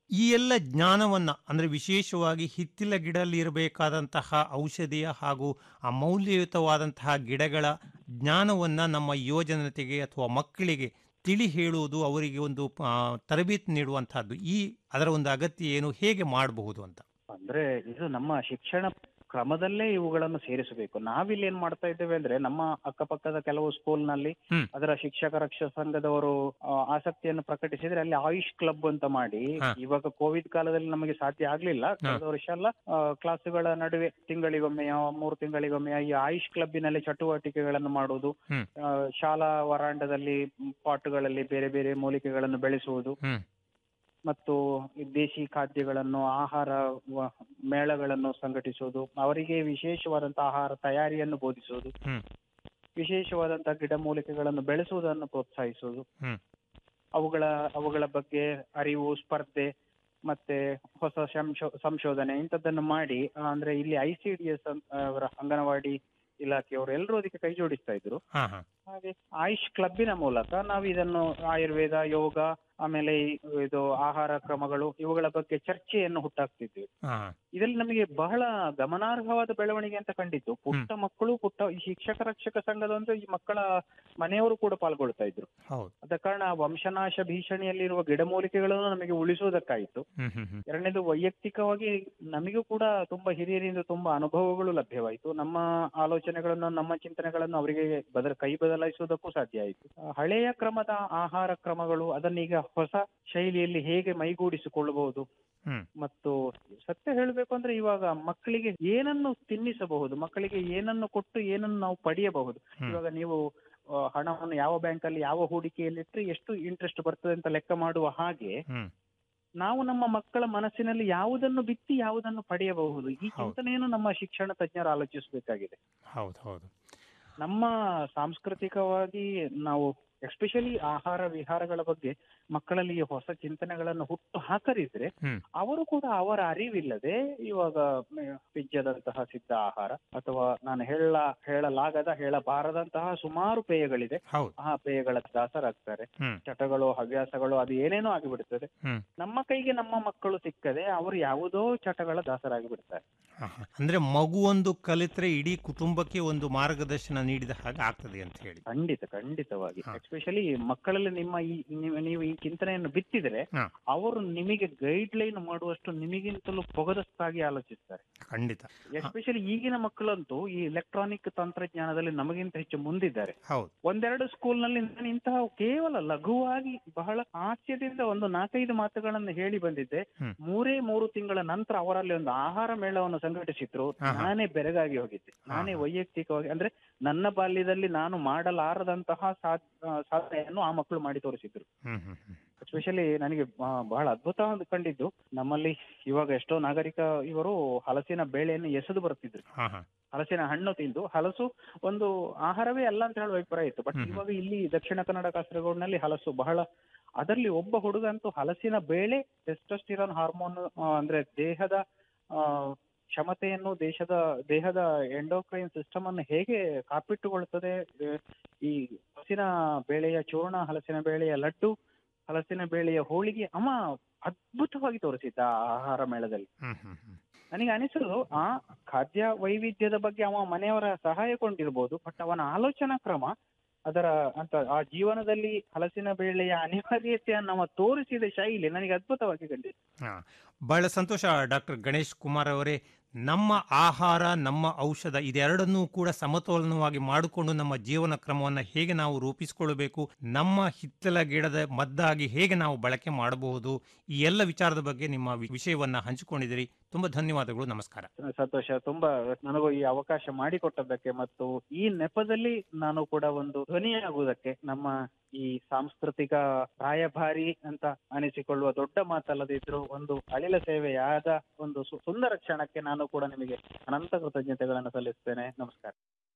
ಈ ಎಲ್ಲ ಜ್ಞಾನವನ್ನ ಅಂದ್ರೆ ವಿಶೇಷವಾಗಿ ಹಿತ್ತಿಲ ಗಿಡದಲ್ಲಿ ಇರಬೇಕಾದಂತಹ ಔಷಧಿಯ ಹಾಗೂ ಅಮೌಲ್ಯಯುತವಾದಂತಹ ಗಿಡಗಳ ಜ್ಞಾನವನ್ನ ನಮ್ಮ ಯುವಜನತೆಗೆ ಅಥವಾ ಮಕ್ಕಳಿಗೆ ತಿಳಿ ಹೇಳುವುದು ಅವರಿಗೆ ಒಂದು ಆ, ತರಬೇತಿ ನೀಡುವಂತಹದ್ದು ಈ ಅದರ ಒಂದು ಅಗತ್ಯ ಏನು ಹೇಗೆ ಮಾಡಬಹುದು ಅಂತ ಅಂದ್ರೆ ಇದು ನಮ್ಮ ಶಿಕ್ಷಣ ಕ್ರಮದಲ್ಲೇ ಇವುಗಳನ್ನು ಸೇರಿಸಬೇಕು ನಾವಿಲ್ಲಿ ಏನ್ ಮಾಡ್ತಾ ಇದ್ದೇವೆ ಅಂದ್ರೆ ನಮ್ಮ ಅಕ್ಕಪಕ್ಕದ ಕೆಲವು ಸ್ಕೂಲ್ನಲ್ಲಿ ಹ್ಮ್. ಅದರ ಶಿಕ್ಷಕ ರಕ್ಷಾ ಸಂಘದವರು ಆ, ಆಸಕ್ತಿಯನ್ನು ಪ್ರಕಟಿಸಿದ್ರೆ ಅಲ್ಲಿ ಆಯುಷ್ ಕ್ಲಬ್ ಅಂತ ಮಾಡಿ ಹಾ. ಇವಾಗ ಕೋವಿಡ್ ಕಾಲದಲ್ಲಿ ನಮಗೆ ಸಾಧ್ಯ ಆಗ್ಲಿಲ್ಲ ಕಳೆದ ವರ್ಷ ಎಲ್ಲ ಆ, ಕ್ಲಾಸುಗಳ ನಡುವೆ ತಿಂಗಳಿಗೊಮ್ಮೆಯ ಮೂರು ತಿಂಗಳಿಗೊಮ್ಮೆಯ ಈ ಆಯುಷ್ ಕ್ಲಬ್ಬಿನಲ್ಲಿ ಚಟುವಟಿಕೆಗಳನ್ನು ಮಾಡುವುದು ಹ್ಮ್. ಆ, ಶಾಲಾ ವರಾಂಡದಲ್ಲಿ ಪಾಟ್ಗಳಲ್ಲಿ ಬೇರೆ ಬೇರೆ ಮೂಲಿಕೆಗಳನ್ನು ಬೆಳೆಸುವುದು ಹ್ಮ್. ಮತ್ತು ಈ ದೇಶಿ ಖಾದ್ಯಗಳನ್ನು ಆಹಾರ ವ- ಮೇಳಗಳನ್ನು ಸಂಘಟಿಸುವುದು ಅವರಿಗೆ ವಿಶೇಷವಾದಂತಹ ಆಹಾರ ತಯಾರಿಯನ್ನು ಬೋಧಿಸುವುದು ಹ್ಮ್. ವಿಶೇಷವಾದಂತಹ ಗಿಡಮೂಲಿಕೆಗಳನ್ನು ಬೆಳೆಸುವುದನ್ನು ಪ್ರೋತ್ಸಾಹಿಸುವುದು ಹ್ಮ್. ಅವುಗಳ ಅವುಗಳ ಬಗ್ಗೆ ಅರಿವು ಸ್ಪರ್ಧೆ ಮತ್ತೆ ಹೊಸ ಸಂಶೋ ಸಂಶೋಧನೆ ಇಂಥದ್ದನ್ನು ಮಾಡಿ ಆ, ಅಂದ್ರೆ ಇಲ್ಲಿ ಐ ಸಿ ಡಿ ಎಸ್ ಅವರ ಅಂಗನವಾಡಿ ಇಲಾಖೆಯವರು ಎಲ್ಲರೂ ಅದಕ್ಕೆ ಕೈ ಜೋಡಿಸ್ತಾ ಇದ್ರು ಹಾ ಹಾ ಹಾಗೆ ಆಯುಷ್ ಕ್ಲಬ್ಬಿನ ಮೂಲಕ ನಾವು ಇದನ್ನು ಆಯುರ್ವೇದ ಯೋಗ ಆಮೇಲೆ ಈ- ಇದು ಆಹಾರ ಕ್ರಮಗಳು ಇವುಗಳ ಬಗ್ಗೆ ಚರ್ಚೆಯನ್ನು ಹುಟ್ಟಾಕ್ತಿದ್ವಿ ಹಾ ಹಾ. ಇದರಲ್ಲಿ ನಮಗೆ ಬಹಳ ಗಮನಾರ್ಹವಾದ ಬೆಳವಣಿಗೆ ಅಂತ ಕಂಡಿದ್ದು ಪುಟ್ಟ ಮಕ್ಕಳು ಪುಟ್ಟ ಈ ಶಿಕ್ಷಕ ರಕ್ಷಕ ಸಂಘದ ಅಂದ್ರೆ ಈ ಮಕ್ಕಳ ಮನೆಯವರು ಕೂಡ ಪಾಲ್ಗೊಳ್ತಾ ಇದ್ರು ಹೌದು ಆದ ಕಾರಣ ವಂಶನಾಶ ಭೀಷಣಿಯಲ್ಲಿರುವ ಗಿಡಮೂಲಿಕೆಗಳನ್ನು ನಮಗೆ ಉಳಿಸುವುದಕ್ಕಾಯಿತು ಹ್ಮ್ ಹ್ಮ್ ಹ್ಮ್ ಎರಡನೇದು ವೈಯಕ್ತಿಕವಾಗಿ ನಮಗೂ ಕೂಡ ತುಂಬಾ ಹಿರಿಯರಿಂದ ತುಂಬಾ ಅನುಭವಗಳು ಲಭ್ಯವಾಯಿತು ನಮ್ಮ ಆಲೋಚನೆಗಳನ್ನು ನಮ್ಮ ಚಿಂತನೆಗಳನ್ನು ಅವರಿಗೆ ಬದಲ ಕೈ ಬದಲಾಯಿಸುವುದಕ್ಕೂ ಸಾಧ್ಯ ಆಯಿತು ಆ, ಹಳೆಯ ಕ್ರಮದ ಆಹಾರ ಕ್ರಮಗಳು ಅದನ್ನೀಗ ಹೊಸ ಶೈಲಿಯಲ್ಲಿ ಹೇಗೆ ಮೈಗೂಡಿಸಿಕೊಳ್ಳಬಹುದು ಹ್ಮ್. ಮತ್ತು ಸತ್ಯ ಹೇಳಬೇಕು ಅಂದ್ರೆ ಇವಾಗ ಮಕ್ಕಳಿಗೆ ಏನನ್ನು ತಿನ್ನಿಸಬಹುದು ಮಕ್ಕಳಿಗೆ ಏನನ್ನು ಕೊಟ್ಟು ಏನನ್ನು ನಾವು ಪಡೆಯಬಹುದು ಹ್ಮ್. ಇವಾಗ ನೀವು ಆ, ಹಣವನ್ನು ಯಾವ ಬ್ಯಾಂಕಲ್ಲಿ ಯಾವ ಹೂಡಿಕೆಯಲ್ಲಿಟ್ಟರೆ ಎಷ್ಟು ಇಂಟ್ರೆಸ್ಟ್ ಬರ್ತದೆ ಅಂತ ಲೆಕ್ಕ ಮಾಡುವ ಹಾಗೆ ಹ್ಮ್. ನಾವು ನಮ್ಮ ಮಕ್ಕಳ ಮನಸ್ಸಿನಲ್ಲಿ ಯಾವುದನ್ನು ಬಿತ್ತಿ ಯಾವುದನ್ನು ಪಡೆಯಬಹುದು ಈ ಚಿಂತನೆಯನ್ನು ನಮ್ಮ ಶಿಕ್ಷಣ ತಜ್ಞರು ಆಲೋಚಿಸಬೇಕಾಗಿದೆ ಹೌದು ಹೌದು ನಮ್ಮ ಸಾಂಸ್ಕೃತಿಕವಾಗಿ ನಾವು ಎಸ್ಪೆಷಲಿ ಆಹಾರ ವಿಹಾರಗಳ ಬಗ್ಗೆ ಮಕ್ಕಳಲ್ಲಿ ಈ ಹೊಸ ಚಿಂತನೆಗಳನ್ನು ಹುಟ್ಟು ಹಾಕರಿದ್ರೆ ಹ್ಮ್. ಅವರು ಕೂಡ ಅವರ ಅರಿವಿಲ್ಲದೆ ಇವಾಗ ಪಿಜ್ಜದಂತಹ ಸಿದ್ಧ ಆಹಾರ ಅಥವಾ ನಾನು ಹೇಳ ಹೇಳಲಾಗದ ಹೇಳಬಾರದಂತಹ ಸುಮಾರು ಪೇಯಗಳಿದೆ ಹೌದು ಆ ಪೇಯಗಳ ದಾಸರಾಗ್ತಾರೆ ಹ್ಮ್. ಚಟಗಳು ಹವ್ಯಾಸಗಳು ಅದು ಏನೇನೋ ಆಗಿಬಿಡ್ತದೆ ಹ್ಮ್. ನಮ್ಮ ಕೈಗೆ ನಮ್ಮ ಮಕ್ಕಳು ಸಿಕ್ಕದೆ ಅವರು ಯಾವುದೋ ಚಟಗಳ ದಾಸರಾಗಿ ಬಿಡ್ತಾರೆ ಹಾ, ಹಾ. ಅಂದ್ರೆ ಮಗುವೊಂದು ಕಲಿತ್ರೆ ಇಡೀ ಕುಟುಂಬಕ್ಕೆ ಒಂದು ಮಾರ್ಗದರ್ಶನ ನೀಡಿದ ಹಾಗೆ ಆಗ್ತದೆ ಅಂತ ಹೇಳಿ ಖಂಡಿತ ಖಂಡಿತವಾಗಿ ಎಸ್ಪೆಷಲಿ ಮಕ್ಕಳಲ್ಲಿ ನಿಮ್ಮ ಈ ನೀವು- ನೀವು ಈ ಚಿಂತನೆಯನ್ನು ಬಿತ್ತಿದ್ರೆ ಹಾ. ಅವರು ನಿಮಗೆ ಗೈಡ್ ಲೈನ್ ಮಾಡುವಷ್ಟು ನಿಮಗಿಂತಲೂ ಪೊಗದಸ್ತಾಗಿ ಆಲೋಚಿಸ್ತಾರೆ ಖಂಡಿತ ಎಸ್ಪೆಷಲಿ ಈಗಿನ ಮಕ್ಕಳಂತೂ ಈ ಎಲೆಕ್ಟ್ರಾನಿಕ್ ತಂತ್ರಜ್ಞಾನದಲ್ಲಿ ನಮಗಿಂತ ಹೆಚ್ಚು ಮುಂದಿದ್ದಾರೆ ಹೌದು ಒಂದೆರಡು ಸ್ಕೂಲ್ ನಲ್ಲಿ ನಾನು ಇಂತಹ ಕೇವಲ ಲಘುವಾಗಿ ಬಹಳ ಹಾಸ್ಯದಿಂದ ಒಂದು ನಾಲ್ಕೈದು ಮಾತುಗಳನ್ನು ಹೇಳಿ ಬಂದಿದ್ದೆ ಹ್ಮ್. ಮೂರೇ ಮೂರು ತಿಂಗಳ ನಂತರ ಅವರಲ್ಲಿ ಒಂದು ಆಹಾರ ಮೇಳವನ್ನು ಸಂಘಟಿಸಿದ್ರು ಹಾ, ಹಾ. ನಾನೇ ಬೆರಗಾಗಿ ಹೋಗಿದ್ದೆ ನಾನೇ ವೈಯಕ್ತಿಕವಾಗಿ ಅಂದ್ರೆ ನನ್ನ ಬಾಲ್ಯದಲ್ಲಿ ನಾನು ಮಾಡಲಾರದಂತಹ ಸಾಧ್- ಆ, ಸಾಧನೆಯನ್ನು ಆ ಮಕ್ಕಳು ಮಾಡಿ ತೋರಿಸಿದ್ರು ಹ್ಮ್ ಹ್ಮ್ ಹ್ಮ್ ಎಸ್ಪೆಷಲಿ ನನಗೆ ಆ, ಬಹಳ ಅದ್ಭುತ ಅಂತ ಕಂಡಿದ್ದು ನಮ್ಮಲ್ಲಿ ಇವಾಗ ಎಷ್ಟೋ ನಾಗರಿಕ ಇವರು ಹಲಸಿನ ಬೇಳೆಯನ್ನು ಎಸೆದು ಬರುತ್ತಿದ್ರು ಹಾ ಹಾ ಹಲಸಿನ ಹಣ್ಣು ತಿಂದು ಹಲಸು ಒಂದು ಆಹಾರವೇ ಅಲ್ಲ ಅಂತ ಹೇಳುವ ಅಭಿಪ್ರಾಯ ಇತ್ತು ಬಟ್ ಹ್ಮ್ ಹ್ಮ್. ಇವಾಗ ಇಲ್ಲಿ ದಕ್ಷಿಣ ಕನ್ನಡ ಕಾಸರಗೋಡಿನಲ್ಲಿ ಹಲಸು ಬಹಳ ಅದರಲ್ಲಿ ಒಬ್ಬ ಹುಡುಗ ಅಂತೂ ಹಲಸಿನ ಬೇಳೆ ಟೆಸ್ಟೋಸ್ಟಿರಾನ್ ಹಾರ್ಮೋನ್ ಅಂದ್ರೆ ದೇಹದ ಆ, ಕ್ಷಮತೆಯನ್ನು ದೇಶದ ದೇಹದ ಎಂಡೋಕ್ರೈನ್ ಸಿಸ್ಟಮ್ ಅನ್ನು ಹೇಗೆ ಕಾಪಿಟ್ಟುಕೊಳ್ಳುತ್ತದೆ ಆ, ಈ ಹಲಸಿನ ಬೇಳೆಯ ಚೂರ್ಣ ಹಲಸಿನ ಬೇಳೆಯ ಲಡ್ಡು ಹಲಸಿನ ಬೇಳೆಯ ಹೋಳಿಗೆ ಅಮ್ಮ ಅದ್ಭುತವಾಗಿ ತೋರಿಸಿದ್ದ ಆ ಆಹಾರ ಮೇಳದಲ್ಲಿ ಹ್ಮ್ ಹ್ಮ್ ಹ್ಮ್ ನನಗೆ ಅನಿಸೋದು ಆ ಖಾದ್ಯ ವೈವಿಧ್ಯದ ಬಗ್ಗೆ ಅವ ಮನೆಯವರ ಸಹಾಯ ಕೊಂಡಿರ್ಬೋದು ಬಟ್ ಅವನ ಆಲೋಚನಾ ಕ್ರಮ ಅದರ ಅಂತ ಆ ಜೀವನದಲ್ಲಿ ಹಲಸಿನ ಬೇಳೆಯ ಅನಿವಾರ್ಯತೆಯನ್ನು ಅವ ತೋರಿಸಿದ ಶೈಲಿ ನನಗೆ ಅದ್ಭುತವಾಗಿ ಕಂಡಿದೆ ಹಾ. ಬಹಳ ಸಂತೋಷ ಡಾಕ್ಟರ್ ಗಣೇಶ್ ಕುಮಾರ್ ಅವರೇ ನಮ್ಮ ಆಹಾರ ನಮ್ಮ ಔಷಧ ಇದೆರಡನ್ನೂ ಕೂಡ ಸಮತೋಲನವಾಗಿ ಮಾಡಿಕೊಂಡು ನಮ್ಮ ಜೀವನ ಕ್ರಮವನ್ನು ಹೇಗೆ ನಾವು ರೂಪಿಸಿಕೊಳ್ಳಬೇಕು ನಮ್ಮ ಹಿತ್ತಲ ಗಿಡದ ಮದ್ದಾಗಿ ಹೇಗೆ ನಾವು ಬಳಕೆ ಮಾಡಬಹುದು ಈ ಎಲ್ಲ ವಿಚಾರದ ಬಗ್ಗೆ ನಿಮ್ಮ ವಿ- ವಿಷಯವನ್ನ ಹಂಚಿಕೊಂಡಿದ್ದೀರಿ ತುಂಬಾ ಧನ್ಯವಾದಗಳು ನಮಸ್ಕಾರ ಸಂತೋಷ ತುಂಬಾ ನನಗೂ ಈ ಅವಕಾಶ ಮಾಡಿಕೊಟ್ಟದ್ದಕ್ಕೆ ಮತ್ತು ಈ ನೆಪದಲ್ಲಿ ನಾನು ಕೂಡ ಒಂದು ಧ್ವನಿಯಾಗುವುದಕ್ಕೆ ನಮ್ಮ ಈ ಸಾಂಸ್ಕೃತಿಕ ರಾಯಭಾರಿ ಅಂತ ಅನಿಸಿಕೊಳ್ಳುವ ದೊಡ್ಡ ಮಾತಲ್ಲದಿದ್ರು ಒಂದು ಅಳಿಲ ಸೇವೆಯಾದ ಒಂದು ಸು- ಸುಂದರ ಕ್ಷಣಕ್ಕೆ ನಾನು ಕೂಡ ನಿಮಗೆ ಅನಂತ ಕೃತಜ್ಞತೆಗಳನ್ನು ಸಲ್ಲಿಸ್ತೇನೆ ನಮಸ್ಕಾರ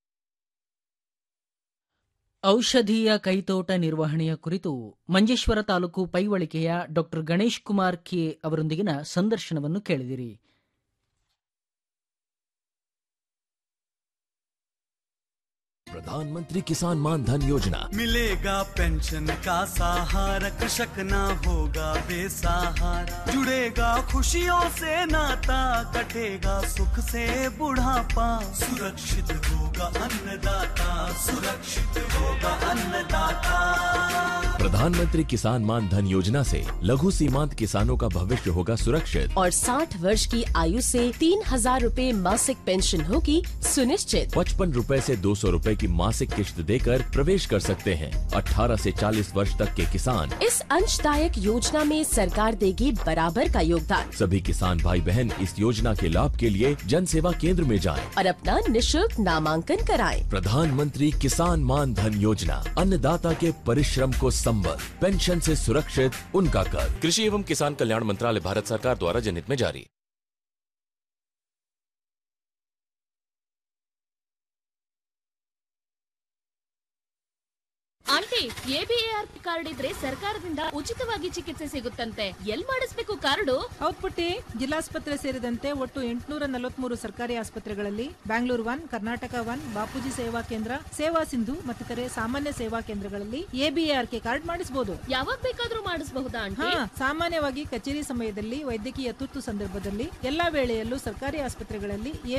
ಔಷಧೀಯ ಕೈತೋಟ ನಿರ್ವಹಣೆಯ ಕುರಿತು ಮಂಜೇಶ್ವರ ತಾಲೂಕು ಪೈವಳಿಕೆಯ ಡಾಕ್ಟರ್ ಗಣೇಶ್ ಕುಮಾರ್ ಕೆ ಅವರೊಂದಿಗಿನ ಸಂದರ್ಶನವನ್ನು ಕೇಳಿದಿರಿ प्रधानमंत्री किसान मान धन योजना मिलेगा पेंशन का सहारा कृषक ना होगा बेसहारा जुड़ेगा खुशियों से नाता कटेगा सुख से बुढ़ापा सुरक्षित होगा अन्नदाता सुरक्षित होगा अन्नदाता प्रधानमंत्री किसान मान धन योजना से लघु सीमांत किसानों का भविष्य होगा सुरक्षित और 60 वर्ष की आयु से तीन हजार रूपए मासिक पेंशन होगी सुनिश्चित पचपन रूपए ऐसी दो सौ रूपए की मासिक किश्त देकर प्रवेश कर सकते हैं 18 से 40 वर्ष तक के किसान इस अंशदायक योजना में सरकार देगी बराबर का योगदान सभी किसान भाई बहन इस योजना के लाभ के लिए जन सेवा केंद्र में जाएं। और अपना निशुल्क नामांकन कराएं। प्रधानमंत्री किसान मान धन योजना अन्नदाता के परिश्रम को संबल पेंशन से सुरक्षित उनका कर कृषि एवं किसान कल्याण मंत्रालय भारत सरकार द्वारा जनहित में जारी ಆಂಟಿ ಎಬಿಎಆರ್ ಕಾರ್ಡ್ ಇದ್ರೆ ಸರ್ಕಾರದಿಂದ ಉಚಿತವಾಗಿ ಚಿಕಿತ್ಸೆ ಸಿಗುತ್ತಂತೆ ಎಲ್ ಮಾಡಿಸ್ಬೇಕು ಕಾರ್ಡು ಹೌದ್ ಪುಟ್ಟಿ ಜಿಲ್ಲಾಸ್ಪತ್ರೆ ಸೇರಿದಂತೆ ಒಟ್ಟು ಎಂಟುನೂರ ನಲವತ್ಮೂರು ಸರ್ಕಾರಿ ಆಸ್ಪತ್ರೆಗಳಲ್ಲಿ Bangalore one Karnataka one Bapuji Seva Kendra ಸೇವಾ ಸಿಂಧು ಮತ್ತಿತರೆ ಸಾಮಾನ್ಯ ಸೇವಾ ಕೇಂದ್ರಗಳಲ್ಲಿ ಎಬಿಎಆರ್ಕೆ ಕಾರ್ಡ್ ಮಾಡಿಸಬಹುದು ಯಾವಾಗ ಬೇಕಾದ್ರೂ ಮಾಡಿಸಬಹುದಾ ಆಂಟಿ ಹಾ ಸಾಮಾನ್ಯವಾಗಿ ಕಚೇರಿ ಸಮಯದಲ್ಲಿ ವೈದ್ಯಕೀಯ ತುರ್ತು ಸಂದರ್ಭದಲ್ಲಿ ಎಲ್ಲಾ ವೇಳೆಯಲ್ಲೂ ಸರ್ಕಾರಿ ಆಸ್ಪತ್ರೆಗಳಲ್ಲಿ